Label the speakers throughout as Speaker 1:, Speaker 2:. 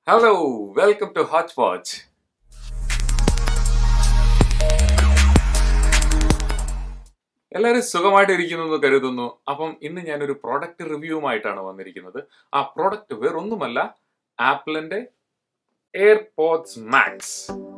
Speaker 1: hello welcome to hot watch എല്ലാവരും സുഖമായിട്ട് ഇരിക്കുന്നു എന്ന് കരുതുന്നു അപ്പം ഇന്ന് ഞാനൊരു പ്രോഡക്റ്റ് റിവ്യൂവുമായിട്ടാണ് വന്നിരിക്കുന്നത് ആ പ്രോഡക്റ്റ് വേറൊന്നുമല്ല ആപ്പിളിന്റെ എയർപോഡ്സ് മാക്സ്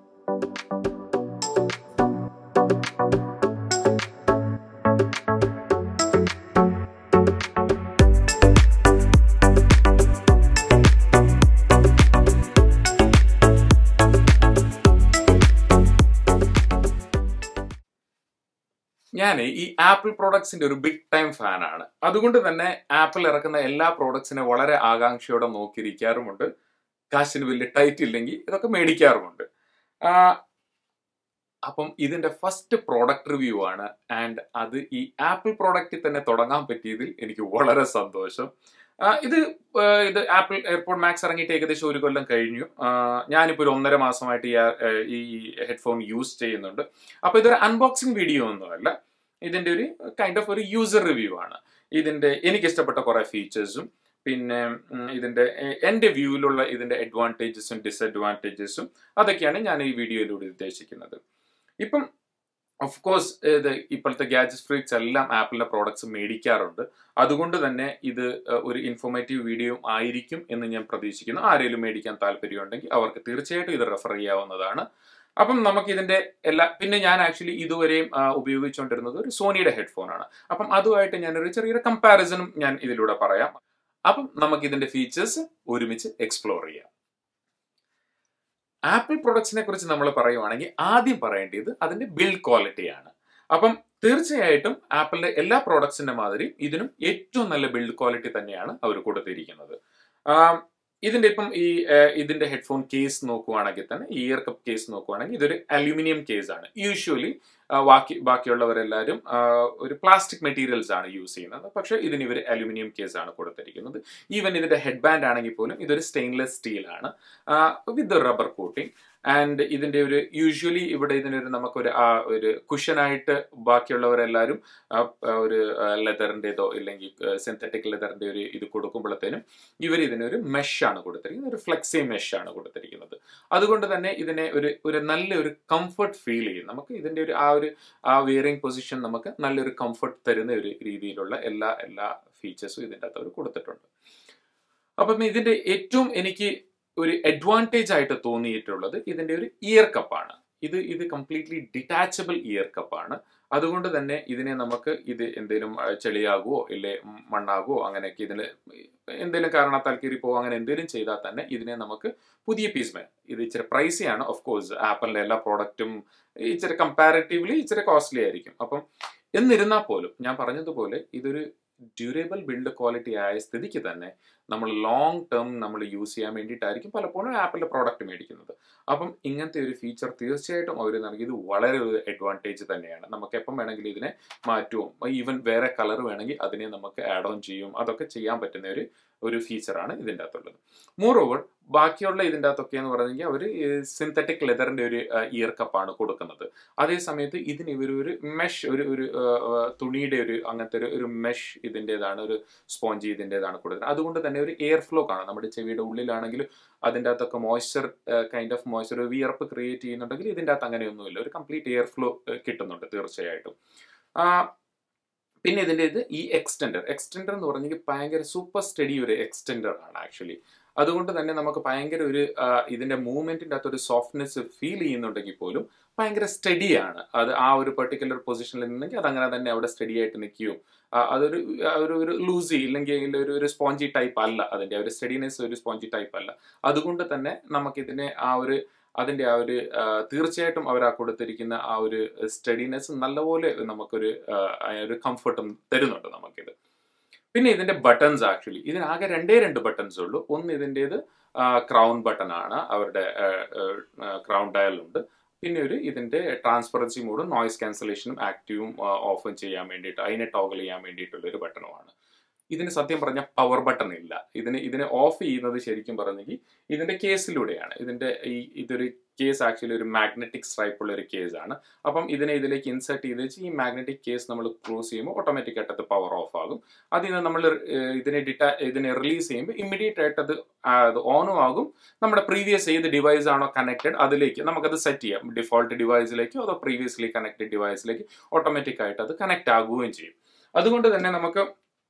Speaker 1: ഞാൻ ഈ ആപ്പിൾ പ്രോഡക്ട്സിന്റെ ഒരു ബിഗ് ടൈം ഫാനാണ് അതുകൊണ്ട് തന്നെ ആപ്പിൾ ഇറക്കുന്ന എല്ലാ പ്രോഡക്ട്സിനെ വളരെ ആകാംക്ഷയോടെ നോക്കിയിരിക്കാറുമുണ്ട് കാശിന് വലിയ ടൈറ്റ് ഇല്ലെങ്കിൽ ഇതൊക്കെ മേടിക്കാറുമുണ്ട് ആ, അപ്പം ഇതിന്റെ ഫസ്റ്റ് പ്രോഡക്റ്റ് റിവ്യൂ ആണ് ആൻഡ് അത് ഈ ആപ്പിൾ പ്രോഡക്റ്റിൽ തന്നെ തുടങ്ങാൻ പറ്റിയതിൽ എനിക്ക് വളരെ സന്തോഷം ആ, ഇത് ആ, ഇത് ആപ്പിൾ എയർപോർട്ട് മാക്സ് ഇറങ്ങിയിട്ട് ഏകദേശം ഒരു കൊല്ലം കഴിഞ്ഞു ആ, ഞാനിപ്പോൾ ഒരു ഒന്നര മാസമായിട്ട് ഈ ആ- ഈ ഹെഡ്ഫോൺ യൂസ് ചെയ്യുന്നുണ്ട് അപ്പോൾ ഇതൊരു അൺബോക്സിംഗ് വീഡിയോ ഒന്നുമല്ല ഇതിന്റെ ഒരു കൈൻഡ് ഓഫ് ഒരു യൂസർ റിവ്യൂ ആണ് ഇതിന്റെ എനിക്ക് ഇഷ്ടപ്പെട്ട കുറെ ഫീച്ചേഴ്സും പിന്നെ ഉം, ഇതിന്റെ എ- എന്റെ വ്യൂവിലുള്ള ഇതിന്റെ അഡ്വാൻറ്റേജസും ഡിസഡ്വാൻറ്റേജസും അതൊക്കെയാണ് ഞാൻ ഈ വീഡിയോയിലൂടെ ഉദ്ദേശിക്കുന്നത് ഇപ്പം ഓഫ് കോഴ്സ് ഇത് ഇപ്പോഴത്തെ ഗാജറ്റ് ഫ്രീക്സ് എല്ലാം ആപ്പിളിന്റെ പ്രോഡക്ട്സ് മേടിക്കാറുണ്ട് അതുകൊണ്ട് തന്നെ ഇത് ഏഹ്, ഒരു ഇൻഫോർമേറ്റീവ് വീഡിയോ ആയിരിക്കും എന്ന് ഞാൻ പ്രതീക്ഷിക്കുന്നു ആരെങ്കിലും മേടിക്കാൻ താല്പര്യമുണ്ടെങ്കിൽ അവർക്ക് തീർച്ചയായിട്ടും ഇത് റെഫർ ചെയ്യാവുന്നതാണ് അപ്പം നമുക്ക് ഇതിന്റെ എല്ലാ പിന്നെ ഞാൻ ആക്ച്വലി ഇതുവരെയും ആ, ഉപയോഗിച്ചുകൊണ്ടിരുന്നത് ഒരു സോണിയുടെ ഹെഡ്ഫോൺ ആണ് അപ്പം അതുമായിട്ട് ഞാനൊരു ചെറിയൊരു കമ്പാരിസണും ഞാൻ ഇതിലൂടെ പറയാം അപ്പം നമുക്ക് ഇതിന്റെ ഫീച്ചേഴ്സ് ഒരുമിച്ച് എക്സ്പ്ലോർ ചെയ്യാം ആപ്പിൾ പ്രൊഡക്ട്സിനെ കുറിച്ച് നമ്മൾ പറയുവാണെങ്കിൽ ആദ്യം പറയേണ്ടത് അതിന്റെ ബിൽഡ് ക്വാളിറ്റിയാണ് അപ്പം തീർച്ചയായിട്ടും ആപ്പിളിന്റെ എല്ലാ പ്രോഡക്ട്സിന്റെ മാതിരി ഇതിനും ഏറ്റവും നല്ല ബിൽഡ് ക്വാളിറ്റി തന്നെയാണ് അവർ കൊടുത്തിരിക്കുന്നത് ആം, ഇതിന്റെ ഇപ്പം ഈ ഏഹ്, ഇതിന്റെ ഹെഡ്ഫോൺ കേസ് നോക്കുവാണെങ്കിൽ തന്നെ ഈ ഇയർ കപ്പ് കേസ് നോക്കുവാണെങ്കിൽ ഇതൊരു അലൂമിനിയം കേസ് ആണ് യൂഷ്വലി ബാക്കി ബാക്കിയുള്ളവരെല്ലാവരും ആ, ഒരു പ്ലാസ്റ്റിക് മെറ്റീരിയൽസ് ആണ് യൂസ് ചെയ്യുന്നത് പക്ഷേ ഇതിന് ഇവർ അലൂമിനിയം കേസ് ആണ് കൊടുത്തിരിക്കുന്നത് ഈവൻ ഇതിന്റെ ഹെഡ് ബാൻഡ് ആണെങ്കിൽ പോലും ഇതൊരു സ്റ്റെയിൻലെസ് സ്റ്റീൽ ആണ് വിത്ത് റബ്ബർ കോട്ടിംഗ് ആൻഡ് ഇതിന്റെ ഒരു യൂഷ്വലി ഇവിടെ ഇതിനൊരു നമുക്കൊരു ആ ഒരു കുഷനായിട്ട് ബാക്കിയുള്ളവരെല്ലാവരും ആ, ആ, ഒരു ലെതറിൻ്റെതോ ഇല്ലെങ്കിൽ സിന്തറ്റിക് ലെതറിന്റെ ഒരു ഇത് കൊടുക്കുമ്പോഴത്തേനും ഇവർ ഇതിനൊരു മെഷ് ആണ് കൊടുത്തിരിക്കുന്നത് ഒരു ഫ്ലെക്സി മെഷ് ആണ് കൊടുത്തിരിക്കുന്നത് അതുകൊണ്ട് തന്നെ ഇതിനെ ഒരു ഒരു നല്ല ഒരു കംഫർട്ട് ഫീൽ ചെയ്യും നമുക്ക് ഇതിന്റെ ഒരു ആ ഒരു ആ വിയറിംഗ് പൊസിഷൻ നമുക്ക് നല്ലൊരു കംഫർട്ട് തരുന്ന ഒരു രീതിയിലുള്ള എല്ലാ എല്ലാ ഫീച്ചേഴ്സും ഇതിൻ്റെ അകത്ത് അവർ കൊടുത്തിട്ടുണ്ട് അപ്പം ഇതിന്റെ ഏറ്റവും എനിക്ക് ഒരു അഡ്വാൻറ്റേജ് ആയിട്ട് തോന്നിയിട്ടുള്ളത് ഇതിന്റെ ഒരു ഇയർ കപ്പാണ് ഇത് ഇത് കംപ്ലീറ്റ്ലി ഡിറ്റാച്ചബിൾ ഇയർ കപ്പാണ് അതുകൊണ്ട് തന്നെ ഇതിനെ നമുക്ക് ഇത് എന്തെങ്കിലും ആ, ചെളിയാകുവോ ഇല്ലേ ഉം, മണ്ണാകുവോ അങ്ങനെയൊക്കെ ഇതിന് എന്തെങ്കിലും കാരണത്താൽ കീറിപ്പോവോ അങ്ങനെ എന്തെങ്കിലും ചെയ്താൽ തന്നെ ഇതിനെ നമുക്ക് പുതിയ പീസ് ഇത് ഇച്ചിരി പ്രൈസിയാണ് ഓഫ് കോഴ്സ് ആപ്പിളിന്റെ എല്ലാ പ്രോഡക്റ്റും ഇച്ചിരി കമ്പാരിറ്റീവ്ലി ഇച്ചിരി കോസ്റ്റ്ലി ആയിരിക്കും അപ്പം എന്നിരുന്നാൽ പോലും ഞാൻ പറഞ്ഞതുപോലെ ഇതൊരു ഡ്യൂറേബിൾ ബിൽഡ് ക്വാളിറ്റി ആയ സ്ഥിതിക്ക് തന്നെ നമ്മൾ ലോങ് ടേം നമ്മൾ യൂസ് ചെയ്യാൻ വേണ്ടിയിട്ടായിരിക്കും പലപ്പോഴും ആപ്പിളിന്റെ പ്രോഡക്റ്റ് മേടിക്കുന്നത് അപ്പം ഇങ്ങനത്തെ ഒരു ഫീച്ചർ തീർച്ചയായിട്ടും അവർ നൽകിയത് വളരെ ഒരു അഡ്വാൻറ്റേജ് തന്നെയാണ് നമുക്ക് എപ്പം വേണമെങ്കിലും ഇതിനെ മാറ്റും ഈവൻ വേറെ കളർ വേണമെങ്കിൽ അതിനെ നമുക്ക് ആഡ് ഓൺ ചെയ്യും അതൊക്കെ ചെയ്യാൻ പറ്റുന്ന ഒരു ഒരു ഫീച്ചറാണ് ഇതിൻ്റെ അകത്തുള്ളത് മോർ ഓവർ ബാക്കിയുള്ള ഇതിൻ്റെ അകത്തൊക്കെ എന്ന് പറഞ്ഞെങ്കിൽ അവർ സിന്തറ്റിക് ലെതറിന്റെ ഒരു ഇയർ കപ്പാണ് കൊടുക്കുന്നത് അതേ സമയത്ത് ഇതിന് ഇവർ ഒരു മെഷ് ഒരു ഒരു ആ, ആ, തുണിയുടെ ഒരു അങ്ങനത്തെ ഒരു ഒരു മെഷ് ഇതിൻ്റെതാണ് ഒരു സ്പോഞ്ച് ഇതിൻ്റെതാണ് കൊടുക്കുന്നത് അതുകൊണ്ട് തന്നെ ഒരു എയർ ഫ്ലോ കാണാം നമ്മുടെ ചെവിയുടെ ഉള്ളിലാണെങ്കിൽ അതിൻ്റെ അകത്തൊക്കെ മോയ്സ്ചർ കൈൻഡ് ഓഫ് മോയ്സ്ചർ ഒരു വിയർപ്പ് ക്രിയേറ്റ് ചെയ്യുന്നുണ്ടെങ്കിൽ ഇതിൻ്റെ അകത്ത് അങ്ങനെയൊന്നുമില്ല ഒരു കംപ്ലീറ്റ് എയർ ഫ്ലോ കിട്ടുന്നുണ്ട് തീർച്ചയായിട്ടും ആ, പിന്നെ ഇതിൻ്റെ ഇത് ഈ എക്സ്റ്റൻഡർ എക്സ്റ്റൻഡർ എന്ന് പറഞ്ഞെങ്കിൽ ഭയങ്കര സൂപ്പർ സ്റ്റഡി ഒരു എക്സ്റ്റൻഡർ ആണ് ആക്ച്വലി അതുകൊണ്ട് തന്നെ നമുക്ക് ഭയങ്കര ഒരു ആ, ഇതിന്റെ മൂവ്മെന്റിന്റെ അകത്ത് ഒരു സോഫ്റ്റ്നെസ് ഫീൽ ചെയ്യുന്നുണ്ടെങ്കിൽ പോലും ഭയങ്കര സ്റ്റഡിയാണ് അത് ആ ഒരു പെർട്ടിക്കുലർ പൊസിഷനിൽ നിന്നെങ്കിൽ അത് അങ്ങനെ തന്നെ അവിടെ സ്റ്റഡി ആയിട്ട് നിൽക്കുകയും ആ, അതൊരു ആ, ഒരു ഒരു ലൂസി ഇല്ലെങ്കിൽ ഒരു ഒരു സ്പോഞ്ചി ടൈപ്പ് അല്ല അതിന്റെ ഒരു സ്റ്റഡിനെസ് ഒരു സ്പോഞ്ചി ടൈപ്പ് അല്ല അതുകൊണ്ട് തന്നെ നമുക്കിതിനെ ആ ഒരു അതിന്റെ ആ ഒരു ആ, തീർച്ചയായിട്ടും അവർ ആ കൊടുത്തിരിക്കുന്ന ആ ഒരു സ്റ്റഡിനെസ് നല്ലപോലെ നമുക്കൊരു ആ, ആ ഒരു കംഫർട്ടും തരുന്നുണ്ട് നമുക്കിത് പിന്നെ ഇതിന്റെ ബട്ടൺസ് ആക്ച്വലി ഇതിനാകെ രണ്ടേ രണ്ട് ബട്ടൺസ് ഉള്ളൂ ഒന്ന് ഇതിൻ്റെത് ക്രൗൺ ബട്ടൺ ആണ് അവരുടെ ക്രൗൺ ഡയൽ ഉണ്ട് പിന്നെ ഒരു ഇതിന്റെ ട്രാൻസ്പറൻസി മോഡും നോയിസ് ക്യാൻസലേഷനും ആക്റ്റീവും ഓഫും ചെയ്യാൻ വേണ്ടിയിട്ട് അതിനെ ടോഗിൾ ചെയ്യാൻ വേണ്ടിയിട്ടുള്ള ഒരു ബട്ടണുമാണ് ഇതിന് സത്യം പറഞ്ഞാൽ പവർ ബട്ടൺ ഇല്ല ഇതിന് ഇതിനെ ഓഫ് ചെയ്യുന്നത് ശരിക്കും പറഞ്ഞെങ്കിൽ ഇതിന്റെ കേസിലൂടെയാണ് ഇതിന്റെ ഈ ഇതൊരു കേസ് ആക്ച്വലി ഒരു മാഗ്നറ്റിക് സ്ട്രൈപ്പ് ഉള്ള ഒരു കേസ് ആണ് അപ്പം ഇതിനെ ഇതിലേക്ക് ഇൻസേർട്ട് ചെയ്ത് വെച്ച് ഈ മാഗ്നറ്റിക് കേസ് നമ്മൾ ക്ലോസ് ചെയ്യുമ്പോൾ ഓട്ടോമാറ്റിക് ആയിട്ട് അത് പവർ ഓഫ് ആകും അതിൽ നിന്ന് നമ്മൾ ഇതിനെ ഡിറ്റാ ഇതിനെ റിലീസ് ചെയ്യുമ്പോൾ ഇമ്മീഡിയറ്റ് ആയിട്ട് അത് ആ, അത് ഓണും ആകും നമ്മുടെ പ്രീവിയസ് ഏത് ഡിവൈസ് ആണോ കണക്റ്റഡ് അതിലേക്ക് നമുക്കത് സെറ്റ് ചെയ്യാം ഡിഫോൾട്ട് ഡിവൈസിലേക്കോ അതോ പ്രീവിയസ്ലി കണക്റ്റഡ് ഡിവൈസിലേക്ക് ഓട്ടോമാറ്റിക് ആയിട്ട് അത് കണക്ട് ആകുകയും ചെയ്യും അതുകൊണ്ട് തന്നെ നമുക്ക്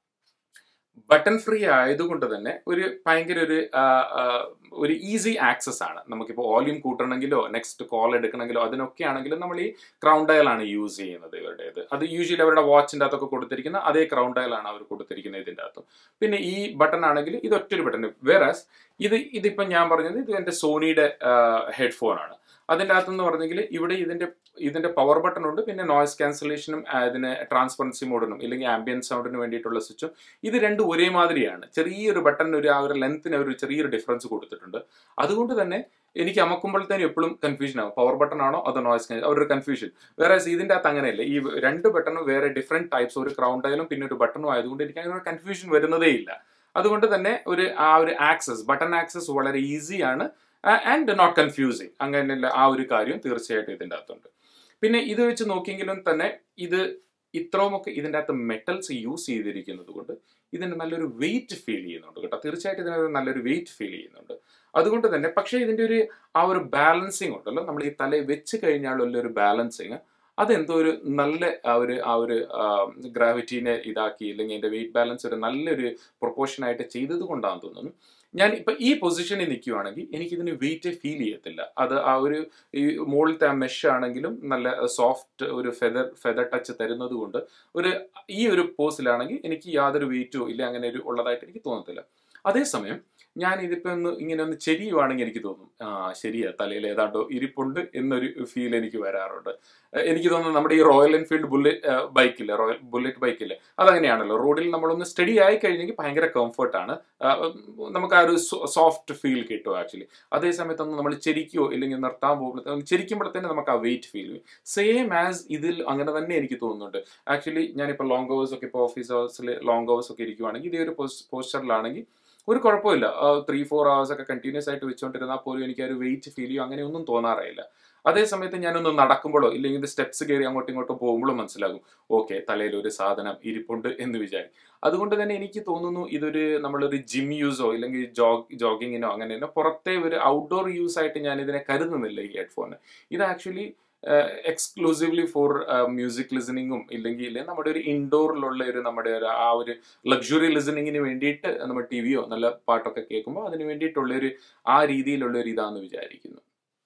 Speaker 1: ബട്ടൺ ഫ്രീ ആയതുകൊണ്ട് തന്നെ ഒരു ഭയങ്കര ഒരു ആ, ആ, ഒരു ഈസി ആക്സസ് ആണ് നമുക്കിപ്പോൾ വോല്യൂം കൂട്ടണമെങ്കിലോ നെക്സ്റ്റ് കോൾ എടുക്കണമെങ്കിലോ അതിനൊക്കെ ആണെങ്കിലും നമ്മൾ ഈ ക്രൗൺ ഡയലാണ് യൂസ് ചെയ്യുന്നത് ഇവരുടേത് അത് യൂഷ്വലി അവരുടെ വാച്ചിൻ്റെ അകത്തൊക്കെ കൊടുത്തിരിക്കുന്ന അതേ ക്രൗൺ ഡയലാണ് അവർ കൊടുത്തിരിക്കുന്നത് ഇതിൻ്റെ അകത്തും പിന്നെ ഈ ബട്ടൺ ആണെങ്കിൽ ഇത് ഒറ്റൊരു ബട്ടൺ വേറാസ് ഇത് ഇതിപ്പം ഞാൻ പറഞ്ഞത് ഇത് എൻ്റെ സോണിയുടെ ഹെഡ്ഫോൺ ആണ് അതിൻ്റെ അകത്തെന്ന് പറഞ്ഞെങ്കിൽ ഇവിടെ ഇതിൻ്റെ ഇതിന്റെ പവർ ബട്ടൺ ഉണ്ട് പിന്നെ നോയ്സ് ക്യാൻസലേഷനും ഇതിന് ട്രാൻസ്പറൻസി മോഡിനും ഇല്ലെങ്കിൽ ആംബിയൻ സൗണ്ടിന് വേണ്ടിയിട്ടുള്ള സ്വിച്ചും ഇത് രണ്ടും ഒരേ മാതിരിയാണ് ചെറിയൊരു ബട്ടൺ ഒരു ആ ഒരു ലെങ്ത്തിന് ഒരു ചെറിയൊരു ഡിഫറൻസ് കൊടുത്തിട്ടുണ്ട് അതുകൊണ്ട് തന്നെ എനിക്ക് അമക്കുമ്പോഴത്തേനും എപ്പോഴും കൺഫ്യൂഷൻ ആവും പവർ ബട്ടൺ ആണോ അതോ നോയ്സ് അവരുടെ കൺഫ്യൂഷൻ വേറെ ഇതിന്റെ അകത്ത് അങ്ങനെയല്ല ഈ രണ്ട് ബട്ടണും വേറെ ഡിഫറെന്റ് ടൈപ്സ് ഒരു ക്രൗൺ ഡയലും പിന്നെ ഒരു ബട്ടണും ആയതുകൊണ്ട് എനിക്ക് അങ്ങനെ ഒരു കൺഫ്യൂഷൻ വരുന്നതേ ഇല്ല അതുകൊണ്ട് തന്നെ ഒരു ആ ഒരു ആക്സസ് ബട്ടൺ ആക്സസ് വളരെ ഈസിയാണ് ആൻഡ് നോട്ട് കൺഫ്യൂസിങ് അങ്ങനെയുള്ള ആ ഒരു കാര്യം തീർച്ചയായിട്ടും ഇതിൻ്റെ അകത്തുണ്ട് പിന്നെ ഇത് വെച്ച് നോക്കിയെങ്കിലും തന്നെ ഇത് ഇത്രയുമൊക്കെ ഇതിൻ്റെ അകത്ത് മെറ്റൽസ് യൂസ് ചെയ്തിരിക്കുന്നത് കൊണ്ട് ഇതിന് നല്ലൊരു വെയിറ്റ് ഫീൽ ചെയ്യുന്നുണ്ട് കേട്ടോ തീർച്ചയായിട്ടും ഇതിനൊരു നല്ലൊരു വെയിറ്റ് ഫീൽ ചെയ്യുന്നുണ്ട് അതുകൊണ്ട് തന്നെ പക്ഷേ ഇതിൻ്റെ ഒരു ആ ഒരു ബാലൻസിങ് ഉണ്ടല്ലോ നമ്മൾ ഈ തലയിൽ വെച്ച് കഴിഞ്ഞാലുള്ള ഒരു ബാലൻസിങ് അതെന്തോ ഒരു നല്ല ആ ഒരു ആ ഒരു ഗ്രാവിറ്റീനെ ഇതാക്കി അല്ലെങ്കിൽ എൻ്റെ വെയിറ്റ് ബാലൻസ് ഒരു നല്ലൊരു പ്രൊപ്പോർഷൻ ആയിട്ട് ചെയ്തത് കൊണ്ടാണെന്ന് തോന്നുന്നു ഞാൻ ഇപ്പൊ ഈ പൊസിഷനിൽ നിൽക്കുവാണെങ്കിൽ എനിക്കിതിന് വെയിറ്റ് ഫീൽ ചെയ്യത്തില്ല അത് ആ ഒരു ഈ മുകളിലത്തെ ആ മെഷ് ആണെങ്കിലും നല്ല സോഫ്റ്റ് ഒരു ഫെദർ ഫെദർ ടച്ച് തരുന്നത് കൊണ്ട് ഒരു ഈ ഒരു പോസിലാണെങ്കിൽ എനിക്ക് യാതൊരു വെയിറ്റോ ഇല്ല അങ്ങനെ ഒരു ഉള്ളതായിട്ട് എനിക്ക് തോന്നത്തില്ല അതേസമയം ഞാൻ ഇതിപ്പോ ഒന്ന് ഇങ്ങനെ ഒന്ന് ചെരിയുവാണെങ്കിൽ എനിക്ക് തോന്നും ആ ശരിയാ തലയിൽ ഏതാണ്ടോ ഇരിപ്പുണ്ട് എന്നൊരു ഫീൽ എനിക്ക് വരാറുണ്ട് ഏഹ് എനിക്ക് തോന്നുന്നു നമ്മുടെ ഈ റോയൽ എൻഫീൽഡ് ബുള്ളറ്റ് ബൈക്കില്ലേ റോയൽ ബുള്ളറ്റ് ബൈക്കില്ലേ അതങ്ങനെയാണല്ലോ റോഡിൽ നമ്മളൊന്ന് സ്റ്റഡി ആയി കഴിഞ്ഞെങ്കിൽ ഭയങ്കര കംഫർട്ടാണ് നമുക്ക് ആ ഒരു സോഫ്റ്റ് ഫീൽ കിട്ടും ആക്ച്വലി അതേ സമയത്തൊന്നും നമ്മൾ ചെരിക്കുകയോ ഇല്ലെങ്കിൽ നിർത്താൻ പോകുമ്പോഴത്തേക്കും ചെരിക്കുമ്പോഴത്തേന് നമുക്ക് ആ വെയിറ്റ് ഫീൽ ചെയ്യും സെയിം ആസ് ഇതിൽ അങ്ങനെ തന്നെ എനിക്ക് തോന്നുന്നുണ്ട് ആക്ച്വലി ഞാനിപ്പോൾ ലോങ് ഹവേഴ്സ് ഒക്കെ ഇപ്പോൾ ഓഫീസ് ഹവേഴ്സിൽ ലോങ് ഹവേഴ്സ് ഒക്കെ ഇരിക്കുവാണെങ്കിൽ ഇതേ ഒരു പോസ്റ്ററിലാണെങ്കിൽ ഒരു കുഴപ്പമില്ല ത്രീ ഫോർ ഹവേഴ്സ് ഒക്കെ കണ്ടിന്യൂസ് ആയിട്ട് വെച്ചുകൊണ്ടിരുന്നാൽ പോലും എനിക്ക് ആ ഒരു വെയിറ്റ് ഫീൽ ചെയ്യും അങ്ങനെ ഒന്നും തോന്നാറില്ല അതേ സമയത്ത് ഞാനൊന്ന് നടക്കുമ്പോഴോ ഇല്ലെങ്കിൽ സ്റ്റെപ്സ് കയറി അങ്ങോട്ടും ഇങ്ങോട്ടും പോകുമ്പോഴും മനസ്സിലാകും ഓക്കെ തലയിൽ ഒരു സാധനം ഇരിപ്പുണ്ട് എന്ന് വിചാരിക്കും അതുകൊണ്ട് തന്നെ എനിക്ക് തോന്നുന്നു ഇതൊരു നമ്മളൊരു ജിം യൂസോ ഇല്ലെങ്കിൽ ജോഗ് ജോഗിങ്ങിനോ അങ്ങനെ പുറത്തെ ഒരു ഔട്ട്ഡോർ യൂസ് ആയിട്ട് ഞാൻ ഇതിനെ കരുതുന്നില്ല ഈ ഹെഡ്ഫോൺ ഇത് ആക്ച്വലി എക്സ്ക്ലൂസീവ്ലി ഫോർ മ്യൂസിക് ലിസണിങ്ങും ഇല്ലെങ്കിൽ നമ്മുടെ ഒരു ഇൻഡോറിലുള്ള ഒരു നമ്മുടെ ഒരു ആ ഒരു ലക്ഷറി ലിസണിങ്ങിന് വേണ്ടിയിട്ട് നമ്മൾ ടി വിയോ നല്ല പാട്ടൊക്കെ കേൾക്കുമ്പോൾ അതിന് വേണ്ടിയിട്ടുള്ള ഒരു ആ രീതിയിലുള്ള ഒരു ഇതാന്ന് വിചാരിക്കുന്നു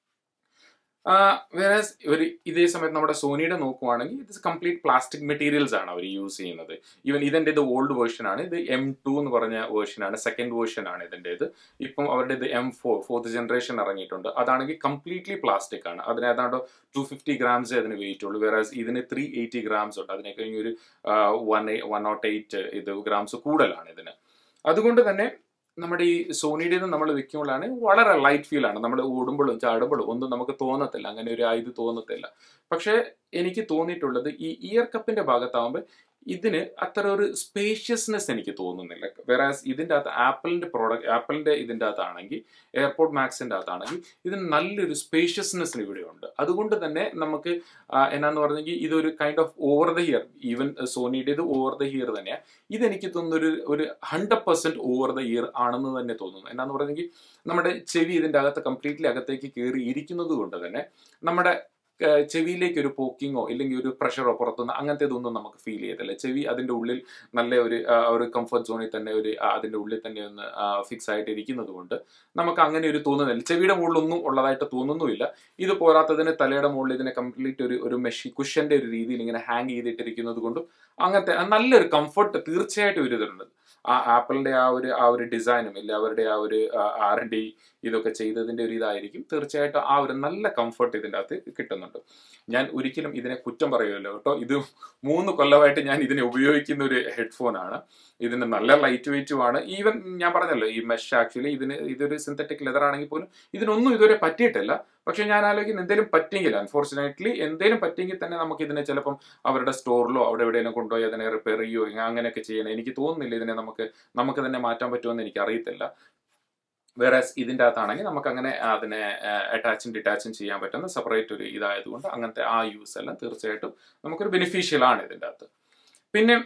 Speaker 1: വേറെ ഒരു ഇതേ സമയത്ത് നമ്മുടെ സോണിയുടെ നോക്കുവാണെങ്കിൽ ഇത് കംപ്ലീറ്റ് പ്ലാസ്റ്റിക് മെറ്റീരിയൽസ് ആണ് അവർ യൂസ് ചെയ്യുന്നത് ഈവൻ ഇതിൻ്റെ ഇത് ഓൾഡ് വേർഷൻ ആണ് ഇത് എം ടു എന്ന് പറഞ്ഞ വേർഷൻ ആണ് സെക്കൻഡ് വേർഷൻ ആണ് ഇതിൻ്റെ ഇത് ഇപ്പം അവരുടെ ഇത് എം ഫോർ ഫോർത്ത് ജനറേഷൻ ഇറങ്ങിയിട്ടുണ്ട് അതാണെങ്കിൽ കംപ്ലീറ്റ്ലി പ്ലാസ്റ്റിക് ആണ് അതിന് ഏതാണ്ട് ടു ഫിഫ്റ്റി ഗ്രാംസ് അതിന് വെയിറ്റ് ഉള്ളൂ വേറെ ഇതിന് ത്രീ എയ്റ്റി ഗ്രാംസ് ഉണ്ട് അതിനെ കഴിഞ്ഞ് ഒരു വൺ വൺ നോട്ട് എയ്റ്റ് ഇത് ഗ്രാംസ് കൂടുതലാണ് ഇതിന് അതുകൊണ്ട് തന്നെ നമ്മുടെ ഈ സോണിയുടെ നമ്മൾ വെക്കുമ്പോഴാണ് വളരെ ലൈറ്റ് ഫീൽ ആണ് നമ്മൾ ഓടുമ്പോഴും ചാടുമ്പോഴും ഒന്നും നമുക്ക് തോന്നത്തില്ല അങ്ങനെ ഒരു ഇത് തോന്നത്തില്ല പക്ഷേ എനിക്ക് തോന്നിയിട്ടുള്ളത് ഈ ഇയർ കപ്പിന്റെ ഭാഗത്താവുമ്പോൾ ഇതിന് അത്ര ഒരു സ്പേഷ്യസ്നെസ് എനിക്ക് തോന്നുന്നില്ല വേറെ ഇതിൻ്റെ അകത്ത് ആപ്പിളിന്റെ പ്രോഡക്റ്റ് ആപ്പിളിന്റെ ഇതിൻ്റെ അകത്താണെങ്കിൽ എയർപോർട്ട് മാക്സിന്റെ അകത്താണെങ്കിൽ ഇതിന് നല്ലൊരു സ്പേഷ്യസ്നെസ് ഇവിടെയുണ്ട് അതുകൊണ്ട് തന്നെ നമുക്ക് എന്നാന്ന് പറഞ്ഞെങ്കിൽ ഇതൊരു kind of over the ear even സോണിയുടെ ഇത് ഓവർ ദ ഹിയർ തന്നെയാണ് ഇതെനിക്ക് തോന്നുന്ന ഒരു ഒരു hundred percent over the ear ആണെന്ന് തന്നെ തോന്നുന്നു എന്നാന്ന് പറഞ്ഞെങ്കിൽ നമ്മുടെ ചെവി ഇതിൻ്റെ അകത്ത് കംപ്ലീറ്റ്ലി അകത്തേക്ക് കയറി ഇരിക്കുന്നത് കൊണ്ട് തന്നെ നമ്മുടെ ചെവിയിലേക്ക് ഒരു പോക്കിങ്ങോ ഇല്ലെങ്കിൽ ഒരു പ്രഷറോ പുറത്തുനിന്ന് അങ്ങനത്തെ ഇതൊന്നും നമുക്ക് ഫീൽ ചെയ്യത്തില്ല ചെവി അതിൻ്റെ ഉള്ളിൽ നല്ല ഒരു ഒരു കംഫർട്ട് സോണിൽ തന്നെ ഒരു അതിൻ്റെ ഉള്ളിൽ തന്നെ ഒന്ന് ഫിക്സ് ആയിട്ട് ഇരിക്കുന്നത് കൊണ്ട് നമുക്ക് അങ്ങനെ ഒരു തോന്നുന്നില്ല ചെവിയുടെ മുകളിലൊന്നും ഉള്ളതായിട്ട് തോന്നുന്നുമില്ല ഇത് പോരാത്തതിന് തലയുടെ മുകളിൽ ഇതിനെ കംപ്ലീറ്റ് ഒരു ഒരു മെഷി കുഷന്റെ ഒരു രീതിയിൽ ഇങ്ങനെ ഹാങ് ചെയ്തിട്ടിരിക്കുന്നത് കൊണ്ടും അങ്ങനത്തെ നല്ലൊരു കംഫർട്ട് തീർച്ചയായിട്ടും ഒരു ഇതുണ്ട് ആ ആപ്പിളിന്റെ ആ ഒരു ആ ഒരു ഡിസൈനും ഇല്ല അവരുടെ ആ ഒരു ആർ എൻ ഡി ഇതൊക്കെ ചെയ്തതിന്റെ ഒരു ഇതായിരിക്കും തീർച്ചയായിട്ടും ആ ഒരു നല്ല കംഫർട്ട് ഇതിൻ്റെ അകത്ത് കിട്ടുന്നുണ്ട് ഞാൻ ഒരിക്കലും ഇതിനെ കുറ്റം പറയുമല്ലോ കേട്ടോ ഇത് മൂന്ന് കൊല്ലമായിട്ട് ഞാൻ ഇതിനെ ഉപയോഗിക്കുന്ന ഒരു ഹെഡ്ഫോൺ ആണ് ഇതിന് നല്ല ലൈറ്റ് വെയിറ്റും ആണ് ഈവൻ ഞാൻ പറഞ്ഞല്ലോ ഈ മെഷ് ആക്ച്വലി ഇതിന് ഇതൊരു സിന്തറ്റിക് ലെതർ ആണെങ്കിൽ പോലും ഇതിനൊന്നും ഇതുവരെ പറ്റിയിട്ടില്ല പക്ഷെ ഞാൻ ആലോചിക്കുന്ന എന്തെങ്കിലും പറ്റിയെങ്കിൽ അൺഫോർച്ചുനേറ്റ്ലി എന്തെങ്കിലും പറ്റിയെങ്കിൽ തന്നെ നമുക്ക് ഇതിനെ ചിലപ്പം അവരുടെ സ്റ്റോറിലോ അവിടെ എവിടെയെങ്കിലും കൊണ്ടുപോയി അതിനെ റിപ്പയർ ചെയ്യുകയോ അങ്ങനെയൊക്കെ ചെയ്യണം എനിക്ക് തോന്നുന്നില്ല ഇതിനെ നമുക്ക് നമുക്ക് തന്നെ മാറ്റാൻ പറ്റുമെന്ന് എനിക്ക് അറിയത്തില്ല വേറെ ഇതിൻ്റെ അകത്താണെങ്കിൽ നമുക്ക് അങ്ങനെ അതിനെ അറ്റാച്ചും ഡിറ്റാച്ചും ചെയ്യാൻ പറ്റുന്ന സെപ്പറേറ്റ് ഒരു ഇതായതുകൊണ്ട് അങ്ങനത്തെ ആ യൂസ് എല്ലാം തീർച്ചയായിട്ടും നമുക്കൊരു ബെനിഫിഷ്യൽ ആണ് ഇതിൻ്റെ അകത്ത് പിന്നെ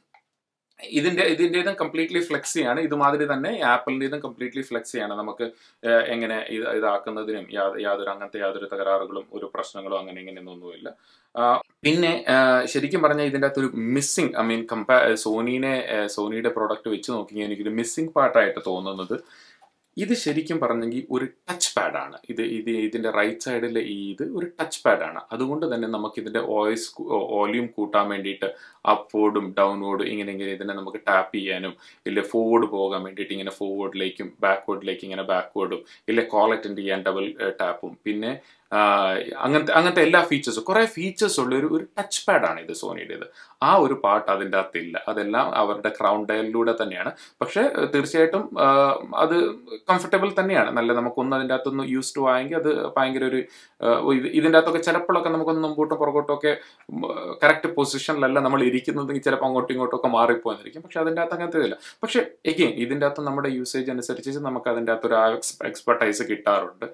Speaker 1: ഇതിന്റെ ഇതിൻ്റെതും കംപ്ലീറ്റ്ലി ഫ്ലെക്സി ആണ് ഇതുമാതിരി തന്നെ ആപ്പിളിൻ്റെതും കംപ്ലീറ്റ്ലി ഫ്ലെക്സി ആണ് നമുക്ക് ഏഹ്, എങ്ങനെ ഇത് ഇതാക്കുന്നതിനും യാ- യാതൊരു അങ്ങനത്തെ യാതൊരു തകരാറുകളും ഒരു പ്രശ്നങ്ങളോ അങ്ങനെ ഇങ്ങനെയൊന്നുമില്ല ആ, പിന്നെ ആ, ശരിക്കും പറഞ്ഞാൽ ഇതിൻ്റെ അകത്തൊരു മിസ്സിങ് ഐ മീൻ കമ്പാ സോനീനെ ആ, സോണിയുടെ പ്രോഡക്റ്റ് വെച്ച് നോക്കിയാൽ എനിക്കൊരു മിസ്സിങ് പാർട്ടായിട്ട് തോന്നുന്നത് ഇത് ശരിക്കും പറഞ്ഞെങ്കിൽ ഒരു ടച്ച് പാഡാണ് ഇത് ഇത് ഇതിന്റെ റൈറ്റ് സൈഡിലെ ഈ ഇത് ഒരു ടച്ച് പാഡാണ് അതുകൊണ്ട് തന്നെ നമുക്ക് ഇതിന്റെ വോയിസ് വോല്യൂം കൂട്ടാൻ വേണ്ടിയിട്ട് അപ്വേർഡും ഡൗൺവേർഡും ഇങ്ങനെ ഇങ്ങനെ ഇതിനെ നമുക്ക് ടാപ്പ് ചെയ്യാനും ഇല്ല ഫോർവേഡ് പോകാൻ വേണ്ടിയിട്ട് ഇങ്ങനെ ഫോർവേഡിലേക്കും ബാക്ക്വേർഡിലേക്ക് ഇങ്ങനെ ബാക്ക്വേർഡും ഇല്ല കോൾ അറ്റൻഡ് ചെയ്യാൻ ഡബിൾ ടാപ്പും പിന്നെ ആ, അങ്ങനത്തെ അങ്ങനത്തെ എല്ലാ ഫീച്ചേഴ്സും കുറേ ഫീച്ചേഴ്സ് ഉള്ള ഒരു ഒരു ടച്ച് പാഡാണ് ഇത് സോണിയുടേത് ആ ഒരു പാർട്ട് അതിൻ്റെ അകത്തില്ല അതെല്ലാം അവരുടെ ക്രൗൺ ഡയലിലൂടെ തന്നെയാണ് പക്ഷേ ഏഹ്, തീർച്ചയായിട്ടും ആ, അത് കംഫർട്ടബിൾ തന്നെയാണ് നല്ല നമുക്കൊന്ന് അതിൻ്റെ അകത്തൊന്ന് യൂസ് ടു ആയെങ്കിൽ അത് ഭയങ്കര ഒരു ആ, ഇത് ഇതിൻ്റെ അകത്തൊക്കെ ചിലപ്പോഴൊക്കെ നമുക്കൊന്ന് മുമ്പോട്ടും പുറകോട്ടും ഒക്കെ കറക്റ്റ് പൊസിഷനിലല്ല നമ്മൾ ഇരിക്കുന്നതെങ്കിൽ ചിലപ്പോൾ അങ്ങോട്ടും ഇങ്ങോട്ടും ഒക്കെ മാറിപ്പോയിരിക്കും പക്ഷെ അതിൻ്റെ അകത്ത് അങ്ങനത്തെ ഇതില്ല പക്ഷെ എഗെയിൻ ഇതിൻ്റെ അകത്ത് നമ്മുടെ യൂസേജ് അനുസരിച്ച് നമുക്ക് അതിൻ്റെ അകത്തൊരു ആ എക്സ്പെർട്ടൈസ് കിട്ടാറുണ്ട്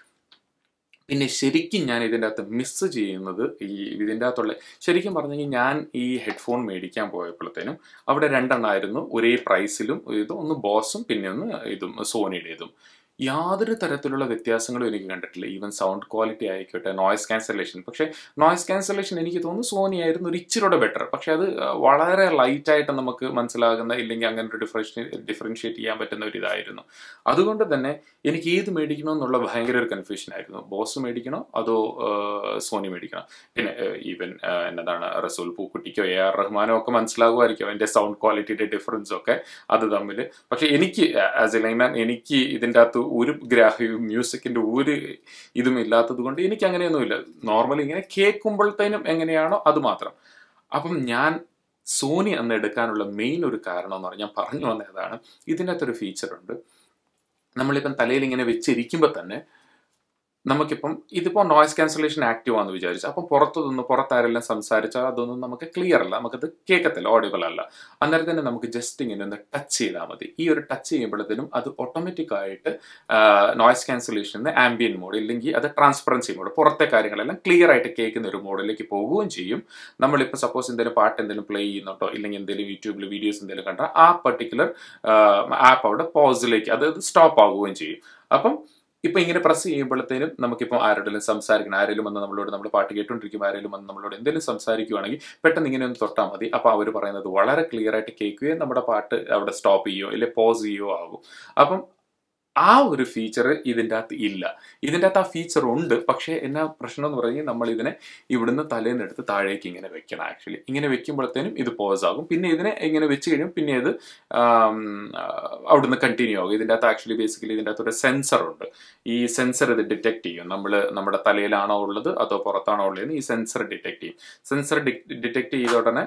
Speaker 1: പിന്നെ ശരിക്കും ഞാൻ ഇതിൻ്റെ അകത്ത് മിസ് ചെയ്യുന്നത് ഈ ഇതിൻ്റെ അകത്തുള്ള ശരിക്കും പറഞ്ഞെങ്കിൽ ഞാൻ ഈ ഹെഡ്ഫോൺ മേടിക്കാൻ പോയപ്പോഴത്തേനും അവിടെ രണ്ടെണ്ണമായിരുന്നു ഒരേ പ്രൈസിലും ഇതും ഒന്ന് ബോസും പിന്നെ ഒന്ന് ഇതും സോണിയുടേതും യാതൊരു തരത്തിലുള്ള വ്യത്യാസങ്ങളും എനിക്ക് കണ്ടിട്ടില്ല ഈവൻ സൗണ്ട് ക്വാളിറ്റി ആയിക്കോട്ടെ നോയ്സ് ക്യാൻസലേഷൻ പക്ഷേ നോയ്സ് ക്യാൻസലേഷൻ എനിക്ക് തോന്നുന്നു സോനി ആയിരുന്നു ഒരു ഇച്ചിരൂടെ ബെറ്റർ പക്ഷേ അത് വളരെ ലൈറ്റായിട്ട് നമുക്ക് മനസ്സിലാകുന്ന ഇല്ലെങ്കിൽ അങ്ങനെ ഒരു ഡിഫറൻഷ്യ ഡിഫറൻഷിയേറ്റ് ചെയ്യാൻ പറ്റുന്ന ഒരു ഇതായിരുന്നു അതുകൊണ്ട് തന്നെ എനിക്ക് ഏത് മേടിക്കണോ എന്നുള്ള ഭയങ്കര ഒരു കൺഫ്യൂഷൻ ആയിരുന്നു ബോസ് മേടിക്കണോ അതോ ആ, സോനി മേടിക്കണോ പിന്നെ ഈവൻ എന്നതാണ് റസൂൽ പൂക്കുട്ടിക്കോ എ ആർ റഹ്മാനോ ഒക്കെ മനസ്സിലാകുമായിരിക്കും അതിൻ്റെ സൗണ്ട് ക്വാളിറ്റിയുടെ ഡിഫറൻസ് ഒക്കെ അത് തമ്മിൽ പക്ഷെ എനിക്ക് ആസ് എ ലൈമാൻ എനിക്ക് ഇതിൻ്റെ അകത്ത് ഒരു ഗ്രാഹ്യവും മ്യൂസിക്കിൻ്റെ ഒരു ഇതും ഇല്ലാത്തത് കൊണ്ട് എനിക്ക് അങ്ങനെയൊന്നുമില്ല നോർമലി ഇങ്ങനെ കേൾക്കുമ്പോഴത്തേനും എങ്ങനെയാണോ അത് മാത്രം അപ്പം ഞാൻ സോനി അന്ന് എടുക്കാനുള്ള മെയിൻ ഒരു കാരണം എന്ന് പറഞ്ഞാൽ ഞാൻ പറഞ്ഞു വന്നതാണ് ഇതിൻ്റെ അകത്തൊരു ഫീച്ചറുണ്ട് നമ്മളിപ്പം തലയിൽ ഇങ്ങനെ വെച്ചിരിക്കുമ്പോൾ തന്നെ നമുക്കിപ്പം ഇതിപ്പോൾ നോയ്സ് ക്യാൻസലേഷൻ ആക്റ്റീവ് ആണെന്ന് വിചാരിച്ചു അപ്പം പുറത്തു നിന്ന് പുറത്താരെല്ലാം സംസാരിച്ചാൽ അതൊന്നും നമുക്ക് ക്ലിയർ അല്ല നമുക്കത് കേൾക്കത്തില്ല ഓഡിബിൾ അല്ല അന്നേരം തന്നെ നമുക്ക് ജസ്റ്റ് ഇങ്ങനെ ഒന്ന് ടച്ച് ചെയ്താൽ മതി ഈ ഒരു ടച്ച് ചെയ്യുമ്പോഴത്തേനും അത് ഓട്ടോമാറ്റിക് ആയിട്ട് നോയ്സ് ക്യാൻസലേഷൻ ആംബിയൻ മോഡ് ഇല്ലെങ്കിൽ അത് ട്രാൻസ്പറൻസി മോഡ് പുറത്തെ കാര്യങ്ങളെല്ലാം ക്ലിയർ ആയിട്ട് കേൾക്കുന്ന ഒരു മോഡിലേക്ക് പോവുകയും ചെയ്യും നമ്മളിപ്പോൾ സപ്പോസ് എന്തെങ്കിലും പാട്ട് എന്തെങ്കിലും പ്ലേ ചെയ്യുന്നുണ്ടോ ഇല്ലെങ്കിൽ എന്തെങ്കിലും യൂട്യൂബിൽ വീഡിയോസ് എന്തെങ്കിലും കണ്ടാൽ ആ പർട്ടിക്കുലർ ആപ്പ് അവിടെ പോസിലേക്ക് അത് സ്റ്റോപ്പ് ആവുകയും ചെയ്യും അപ്പം ഇപ്പൊ ഇങ്ങനെ പ്രസ് ചെയ്യുമ്പോഴത്തേനും നമുക്കിപ്പോൾ ആരോടെങ്കിലും സംസാരിക്കണം ആരെങ്കിലും വന്ന് നമ്മളോട് നമ്മൾ പാട്ട് കേട്ടുകൊണ്ടിരിക്കും ആരെങ്കിലും വന്ന് നമ്മളോട് എന്തെങ്കിലും സംസാരിക്കുവാണെങ്കിൽ പെട്ടെന്ന് ഇങ്ങനെ ഒന്ന് തൊട്ടാൽ മതി അപ്പോൾ അവർ പറയുന്നത് വളരെ ക്ലിയർ ആയിട്ട് കേൾക്കുകയും നമ്മുടെ പാട്ട് അവിടെ സ്റ്റോപ്പ് ചെയ്യുകയോ ഇല്ലെ പോസ് ചെയ്യുകയോ ആകും അപ്പം ആ ഒരു ഫീച്ചർ ഇതിൻ്റെ അകത്ത് ഇല്ല ഇതിൻ്റെ അകത്ത് ആ ഫീച്ചർ ഉണ്ട് പക്ഷേ എന്നാ പ്രശ്നം എന്ന് പറഞ്ഞാൽ നമ്മൾ ഇതിനെ ഇവിടുന്ന് തലേന്ന് എടുത്ത് താഴേക്ക് ഇങ്ങനെ വെക്കണം ആക്ച്വലി ഇങ്ങനെ വെക്കുമ്പോഴത്തേനും ഇത് പോസ് ആകും പിന്നെ ഇതിനെ ഇങ്ങനെ വെച്ച് കഴിയും പിന്നെ ഇത് ആം, ആ, അവിടുന്ന് കണ്ടിന്യൂ ആകും ഇതിൻ്റെ അകത്ത് ആക്ച്വലി ബേസിക്കലി ഇതിൻ്റെ അകത്ത് ഒരു സെൻസർ ഉണ്ട് ഈ സെൻസർ ഇത് ഡിറ്റക്ട് ചെയ്യും നമ്മൾ നമ്മുടെ തലയിലാണോ ഉള്ളത് അതോ പുറത്താണോ ഉള്ളതെന്ന് ഈ സെൻസർ ഡിറ്റക്ട് ചെയ്യും സെൻസർ ഡിറ്റക്ട് ചെയ്ത ഉടനെ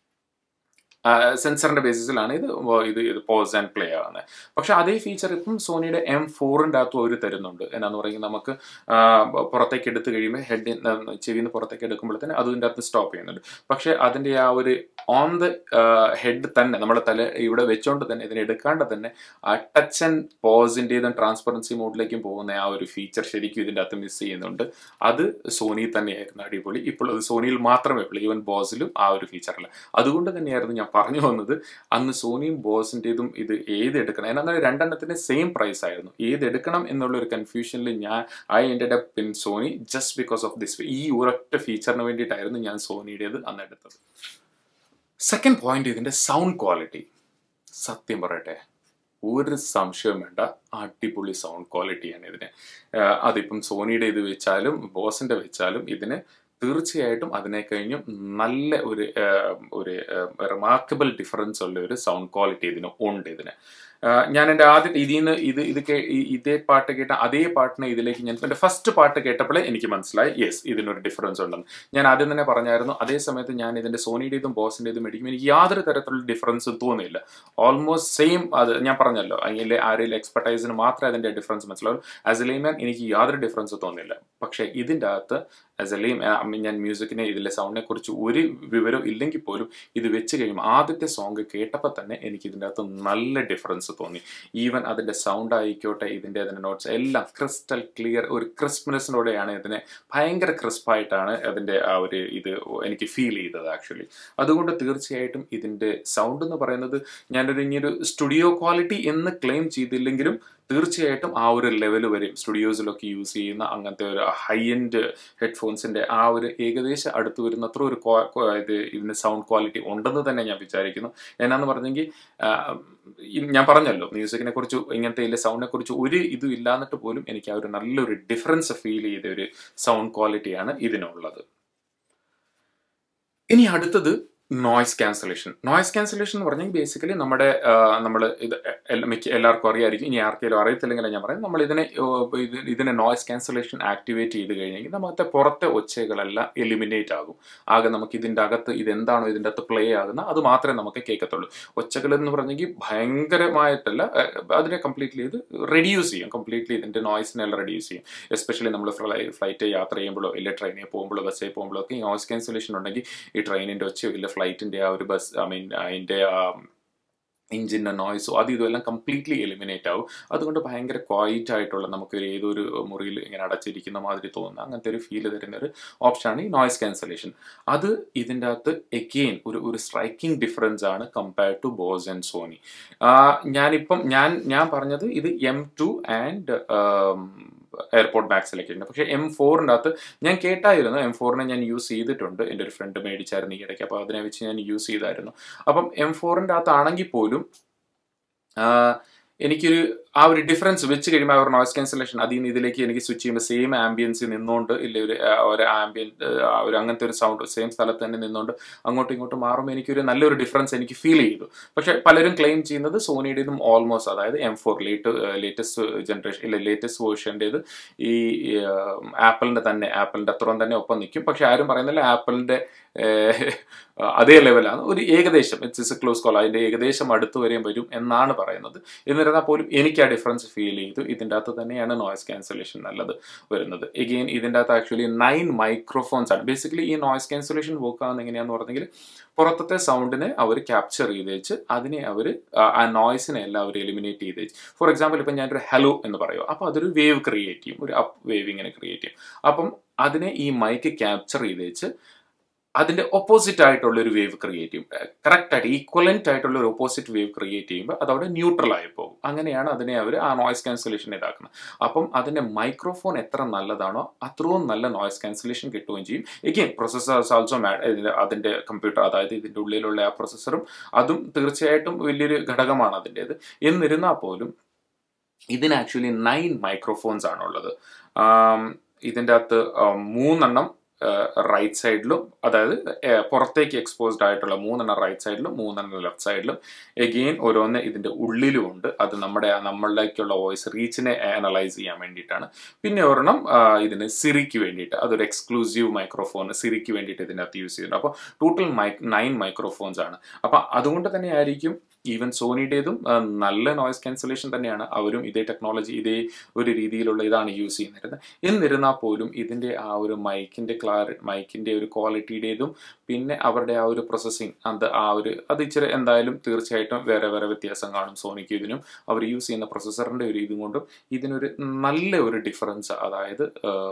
Speaker 1: സെൻസറിന്റെ ബേസിസിലാണ് ഇത് വ- ഇത് ഇത് പോസ് ആൻഡ് പ്ലേ ആവുന്നത് പക്ഷെ അതേ ഫീച്ചർ ഇപ്പം സോണിയുടെ എം ഫോറിൻ്റെ അകത്തും അവർ തരുന്നുണ്ട് എന്നാന്ന് പറയുന്നത് നമുക്ക് ആ, പുറത്തേക്ക് എടുത്തു കഴിയുമ്പോൾ ഹെഡ് ചെവിയിൽ നിന്ന് പുറത്തേക്ക് എടുക്കുമ്പോഴത്തേന് അതിൻ്റെ അകത്ത് സ്റ്റോപ്പ് ചെയ്യുന്നുണ്ട് പക്ഷെ അതിൻ്റെ ആ ഒരു ഓൺ ദ ഹെഡ് തന്നെ നമ്മുടെ തല ഇവിടെ വെച്ചോണ്ട് തന്നെ ഇതിനെ എടുക്കാണ്ട് തന്നെ ആ ടച്ച് ആൻഡ് പോസിൻ്റെതും ട്രാൻസ്പെറൻസി മോഡിലേക്കും പോകുന്ന ആ ഒരു ഫീച്ചർ ശരിക്കും ഇതിൻ്റെ അകത്ത് മിസ് ചെയ്യുന്നുണ്ട് അത് സോണി തന്നെയായിരുന്നു അടിപൊളി ഇപ്പോൾ അത് സോണിയിൽ മാത്രമേ ഉള്ളൂ ഈവൻ ബോസിലും ആ ഒരു ഫീച്ചറില്ല അതുകൊണ്ട് തന്നെയായിരുന്നു ഞാൻ പറഞ്ഞു വന്നത് അന്ന് സോണിയും ബോസിൻ്റെതും ഇത് ഏത് എടുക്കണം എന്നാൽ രണ്ടെണ്ണത്തിന് സെയിം പ്രൈസ് ആയിരുന്നു ഏത് എടുക്കണം എന്നുള്ള ഒരു കൺഫ്യൂഷനിൽ ഞാൻ ഐ എൻ്റെ up in Sony just because of this ഈ ഒരൊറ്റ ഫീച്ചറിന് വേണ്ടിയിട്ടായിരുന്നു ഞാൻ സോണിയുടേത് അന്ന് എടുത്തത് സെക്കൻഡ് പോയിന്റ് ഇതിന്റെ സൗണ്ട് ക്വാളിറ്റി സത്യം പറയട്ടെ ഒരു സംശയവും വേണ്ട അടിപൊളി സൗണ്ട് ക്വാളിറ്റിയാണ് ഇതിന് ആഹ് അതിപ്പം സോണിയുടെ ഇത് വെച്ചാലും ബോസിന്റെ വെച്ചാലും ഇതിന് തീർച്ചയായിട്ടും അതിനെ കഴിഞ്ഞും നല്ല ഒരു ആഹ് ഒരു റിമാർക്കബിൾ ഡിഫറൻസ് ഉള്ള ഒരു സൗണ്ട് ക്വാളിറ്റി ഇതിന് ഉണ്ട് ഇതിന് ആഹ് ഞാൻ എൻ്റെ ആദ്യം ഇതിൽ നിന്ന് ഇത് ഇത് കേ- ഈ- ഇതേ പാട്ട് കേട്ട അതേ പാട്ടിനെ ഇതിലേക്ക് ഞാൻ എൻ്റെ ഫസ്റ്റ് പാട്ട് കേട്ടപ്പോഴേ എനിക്ക് മനസ്സിലായി യെസ് ഇതിനൊരു ഡിഫറൻസ് ഉണ്ടെന്ന് ഞാൻ ആദ്യം തന്നെ പറഞ്ഞായിരുന്നു അതേ സമയത്ത് ഞാൻ ഇതിൻ്റെ സോണിയുടേതും ബോസിൻ്റെതും മേടിക്കുമ്പോൾ എനിക്ക് യാതൊരു തരത്തിലുള്ള ഡിഫറൻസും തോന്നിയില്ല ഓൾമോസ്റ്റ് സെയിം അത് ഞാൻ പറഞ്ഞല്ലോ അതിലെ ആരെങ്കിലും എക്സ്പെർട്ടൈസിന് മാത്രമേ അതിൻ്റെ ഡിഫറൻസ് മനസ്സിലാവും ആസ് എ ലേമാൻ എനിക്ക് യാതൊരു ഡിഫറൻസ് തോന്നിയില്ല പക്ഷേ ഇതിൻ്റെ അകത്ത് ആസ് എ ലെയിം ഞാൻ മ്യൂസിക്കിനെ ഇതിലെ സൗണ്ടിനെ കുറിച്ച് ഒരു വിവരം ഇല്ലെങ്കിൽ പോലും ഇത് വെച്ച് കഴിയുമ്പോൾ ആദ്യത്തെ സോങ് കേട്ടപ്പോൾ തന്നെ എനിക്ക് ഇതിൻ്റെ അകത്ത് നല്ല ഡിഫറൻസ് ഡിഫറൻസ് തോന്നി ഈവൻ അതിൻ്റെ സൗണ്ട് ആയിക്കോട്ടെ ഇതിൻ്റെ അതിൻ്റെ നോട്ട്സ് എല്ലാം ക്രിസ്റ്റൽ ക്ലിയർ ഒരു ക്രിസ്പ്നെസ്സിനോടെയാണ് ഇതിനെ ഭയങ്കര ക്രിസ്പായിട്ടാണ് അതിൻ്റെ ആ ഒരു ഇത് എനിക്ക് ഫീൽ ചെയ്തത് ആക്ച്വലി അതുകൊണ്ട് തീർച്ചയായിട്ടും ഇതിൻ്റെ സൗണ്ട് എന്ന് പറയുന്നത് ഞാനൊരു ഇനിയൊരു സ്റ്റുഡിയോ ക്വാളിറ്റി എന്ന് ക്ലെയിം ചെയ്തില്ലെങ്കിലും തീർച്ചയായിട്ടും ആ ഒരു ലെവൽ വരെയും സ്റ്റുഡിയോസിലൊക്കെ യൂസ് ചെയ്യുന്ന അങ്ങനത്തെ ഒരു ഹൈ എൻഡ് ഹെഡ്ഫോൺസിന്റെ ആ ഒരു ഏകദേശം അടുത്ത് വരുന്നത്ര ഒരു ക്വാ- ക്വാ- ഇത് ഇതിന് സൗണ്ട് ക്വാളിറ്റി ഉണ്ടെന്ന് തന്നെ ഞാൻ വിചാരിക്കുന്നു എന്നാന്ന് പറഞ്ഞെങ്കിൽ ആ, ഈ ഞാൻ പറഞ്ഞല്ലോ മ്യൂസിക്കിനെ കുറിച്ച് ഇങ്ങനത്തെ ഇല്ല സൗണ്ടിനെ കുറിച്ച് ഒരു ഇതും ഇല്ലാന്നിട്ട് പോലും എനിക്ക് ആ ഒരു നല്ലൊരു ഡിഫറൻസ് ഫീൽ ചെയ്ത ഒരു സൗണ്ട് ക്വാളിറ്റിയാണ് ഇതിനുള്ളത് ഇനി അടുത്തത് നോയ്സ് ക്യാൻസലേഷൻ നോയ്സ് ക്യാൻസലേഷൻ എന്ന് പറഞ്ഞാൽ ബേസിക്കലി നമ്മുടെ നമ്മൾ ഇത് എല്ല- മിക്ക എല്ലാവർക്കും അറിയായിരിക്കും ഇനി ആർക്കെങ്കിലും അറിയത്തില്ലെങ്കിൽ ഞാൻ പറയാം നമ്മൾ ഇതിനെ ഓ, ഇത് ഇതിനെ നോയ്സ് ക്യാൻസലേഷൻ ആക്ടിവേറ്റ് ചെയ്ത് കഴിഞ്ഞെങ്കിൽ നമുക്ക് പുറത്തെ ഒച്ചകളെല്ലാം എലിമിനേറ്റ് ആകും ആകെ നമുക്ക് ഇതിൻ്റെ അകത്ത് ഇതെന്താണോ ഇതിൻ്റെ അകത്ത് പ്ലേ ആകുന്ന അത് മാത്രമേ നമുക്ക് കേൾക്കത്തുള്ളൂ ഒച്ചകൾ എന്ന് പറഞ്ഞെങ്കിൽ ഭയങ്കരമായിട്ടല്ല ഏഹ്, അതിനെ കംപ്ലീറ്റ്ലി ഇത് റെഡ്യൂസ് ചെയ്യും കംപ്ലീറ്റ്ലി ഇതിൻ്റെ നോയ്സിനെല്ലാം റെഡ്യൂസ് ചെയ്യും എസ്പെഷ്യലി നമ്മൾ ഫ്ലൈറ്റ് യാത്ര ചെയ്യുമ്പോഴോ ഇല്ല ട്രെയിനിൽ പോകുമ്പോഴോ ബസ്സിൽ പോകുമ്പോഴോ ഒക്കെ ഈ നോയ്സ് ക്യാൻസലേഷൻ ഉണ്ടെങ്കിൽ ഈ ട്രെയിനിൻ്റെ ഒച്ചയോ ഇല്ല ഫ്ലൈറ്റിൻ്റെ ആ ഒരു ബസ് ഐ മീൻ അതിൻ്റെ ആ എഞ്ചിൻ്റെ നോയ്സോ അത് ഇതുമെല്ലാം കംപ്ലീറ്റ്ലി എലിമിനേറ്റ് ആവും അതുകൊണ്ട് ഭയങ്കര ക്വൈറ്റ് ആയിട്ടുള്ള നമുക്ക് ഒരു ഏതൊരു മുറിയിൽ ഇങ്ങനെ അടച്ചിരിക്കുന്ന മാതിരി തോന്നുന്ന അങ്ങനത്തെ ഒരു ഫീൽ തരുന്ന ഒരു ഓപ്ഷനാണ് ഈ നോയ്സ് ക്യാൻസലേഷൻ അത് ഇതിൻ്റെ അകത്ത് എഗെയിൻ ഒരു ഒരു സ്ട്രൈക്കിംഗ് ഡിഫറൻസ് ആണ് compared to Bose and Sony ഞാനിപ്പം ഞാൻ ഞാൻ പറഞ്ഞത് ഇത് എം ടു ആൻഡ് എയർപോർട്ട് മാക്സിലൊക്കെ ഉണ്ട് പക്ഷേ എം ഫോറിൻ്റെ അകത്ത് ഞാൻ കേട്ടായിരുന്നു എം ഫോറിനെ ഞാൻ യൂസ് ചെയ്തിട്ടുണ്ട് എൻ്റെ ഒരു ഫ്രണ്ട് മേടിച്ചായിരുന്നു ഈ ഇടയ്ക്ക് അപ്പോൾ അതിനെ വെച്ച് ഞാൻ യൂസ് ചെയ്തായിരുന്നു അപ്പം എം ഫോറിൻ്റെ അകത്താണെങ്കിൽ പോലും ആ, എനിക്കൊരു ആ ഒരു ഡിഫറൻസ് വെച്ച് കഴിയുമ്പോൾ ആ ഒരു നോയ്സ് ക്യാൻസലേഷൻ അതിൽ നിന്ന് ഇതിലേക്ക് എനിക്ക് സ്വിച്ച് ചെയ്യുമ്പോൾ സെയിം ആംബിയൻസിൽ നിന്നുകൊണ്ട് ഇല്ല ഒരു ആ, ഒരു ആംബിയൻ ഒരു അങ്ങനത്തെ ഒരു സൗണ്ട് സെയിം സ്ഥലത്ത് തന്നെ നിന്നുകൊണ്ട് അങ്ങോട്ടും ഇങ്ങോട്ടും മാറുമ്പോൾ എനിക്കൊരു നല്ലൊരു ഡിഫറൻസ് എനിക്ക് ഫീൽ ചെയ്തു പക്ഷേ പലരും ക്ലെയിം ചെയ്യുന്നത് സോണിയുടേതും ഓൾമോസ്റ്റ് അതായത് M four late latest generation ഇല്ല ലേറ്റസ്റ്റ് വേർഷൻ്റേത് ഈ ആപ്പിളിൻ്റെ തന്നെ ആപ്പിളിൻ്റെ അത്രയും തന്നെ ഒപ്പം നിൽക്കും പക്ഷെ ആരും പറയുന്നില്ല ആപ്പിളിൻ്റെ അതേ ലെവലാണ് ഒരു ഏകദേശം it's is a close call അതിൻ്റെ ഏകദേശം അടുത്ത് വരെയും വരും എന്നാണ് പറയുന്നത് എന്നിരുന്നാൽ പോലും എനിക്ക് ആ ഡിഫറൻസ് ഫീൽ ചെയ്തു ഇതിൻ്റെ അകത്ത് തന്നെയാണ് നോയ്സ് ക്യാൻസലേഷൻ നല്ലത് വരുന്നത് എഗെയിൻ ഇതിൻ്റെ അകത്ത് ആക്ച്വലി നയൻ മൈക്രോഫോൺസ് ആണ് ബേസിക്കലി ഈ നോയ്സ് ക്യാൻസലേഷൻ വർക്ക് ആകുന്ന എങ്ങനെയാന്ന് പറഞ്ഞെങ്കിൽ പുറത്തത്തെ സൗണ്ടിനെ അവർ ക്യാപ്ചർ ചെയ്ത് വെച്ച് അതിനെ അവർ ആ നോയ്സിനെ എല്ലാം അവർ എലിമിനേറ്റ് ചെയ്ത് വെച്ച് ഫോർ എക്സാമ്പിൾ ഇപ്പം ഞാനൊരു ഹലോ എന്ന് പറയുമോ അപ്പോൾ അതൊരു വേവ് ക്രിയേറ്റ് ചെയ്യും ഒരു അപ്പ് വേവ് ഇങ്ങനെ ക്രിയേറ്റ് ചെയ്യും അപ്പം അതിനെ ഈ മൈക്ക് ക്യാപ്ചർ ചെയ്ത് വെച്ച് അതിന്റെ ഓപ്പോസിറ്റ് ആയിട്ടുള്ള ഒരു വേവ് ക്രിയേറ്റ് ചെയ്യും കറക്റ്റ് ആയിട്ട് ഈക്വലന്റ് ആയിട്ടുള്ള ഒരു ഓപ്പോസിറ്റ് വേവ് ക്രിയേറ്റ് ചെയ്യുമ്പോൾ അത് അവിടെ ന്യൂട്രൽ ആയി പോകും അങ്ങനെയാണ് അതിനെ അവർ ആ നോയ്സ് ക്യാൻസലേഷൻ ഇതാക്കുന്നത് അപ്പം അതിന്റെ മൈക്രോഫോൺ എത്ര നല്ലതാണോ അത്രയും നല്ല നോയ്സ് ക്യാൻസലേഷൻ കിട്ടുകയും ചെയ്യും എഗെയിൻ പ്രൊസസ്സേഴ്സ് ആൾസോ അതിന്റെ കമ്പ്യൂട്ടർ അതായത് ഇതിന്റെ ഉള്ളിലുള്ള ആ പ്രൊസസ്സറും അതും തീർച്ചയായിട്ടും വലിയൊരു ഘടകമാണ് അതിൻ്റെത് എന്നിരുന്നാൽ പോലും ഇതിന് ആക്ച്വലി നയൻ മൈക്രോഫോൺസ് ആണുള്ളത് ആം, ഇതിൻ്റെ അകത്ത് ആ, മൂന്നെണ്ണം റൈറ്റ് സൈഡിലും അതായത് ഏഹ്, പുറത്തേക്ക് എക്സ്പോസ്ഡ് ആയിട്ടുള്ള മൂന്നെണ്ണം റൈറ്റ് സൈഡിലും മൂന്നെണ്ണം ലെഫ്റ്റ് സൈഡിലും എഗെയിൻ ഓരോന്ന് ഇതിൻ്റെ ഉള്ളിലും ഉണ്ട് അത് നമ്മുടെ നമ്മളിലേക്കുള്ള വോയിസ് റീച്ചിനെ അനലൈസ് ചെയ്യാൻ വേണ്ടിയിട്ടാണ് പിന്നെ ഒരെണ്ണം ആ, ഇതിന് സിറിക്ക് വേണ്ടിയിട്ട് അതൊരു എക്സ്ക്ലൂസീവ് മൈക്രോഫോൺ സിറിക്ക് വേണ്ടിയിട്ട് ഇതിൻ്റെ അകത്ത് യൂസ് ചെയ്യുന്നുണ്ട് അപ്പോൾ ടോട്ടൽ മൈ നയൻ മൈക്രോഫോൺസ് ആണ് അപ്പോൾ അതുകൊണ്ട് തന്നെ ആയിരിക്കും ഈവൻ സോണിയുടേതും ആ, നല്ല നോയ്സ് ക്യാൻസലേഷൻ തന്നെയാണ് അവരും ഇതേ ടെക്നോളജി ഇതേ ഒരു രീതിയിലുള്ള ഇതാണ് യൂസ് ചെയ്യുന്നത് എന്നിരുന്നാൽ പോലും ഇതിൻ്റെ ആ ഒരു മൈക്കിൻ്റെ ക്ലാരി മൈക്കിൻ്റെ ഒരു ക്വാളിറ്റിയുടേതും പിന്നെ അവരുടെ ആ ഒരു പ്രോസസ്സിങ് അത് ആ ഒരു അത് ഇച്ചിരി എന്തായാലും തീർച്ചയായിട്ടും വേറെ വേറെ വ്യത്യാസം കാണും സോണിക്ക് ഇതിനും അവർ യൂസ് ചെയ്യുന്ന പ്രൊസസ്സറിൻ്റെ ഒരു ഇതും കൊണ്ടും ഇതിനൊരു നല്ല ഒരു ഡിഫറൻസ് അതായത്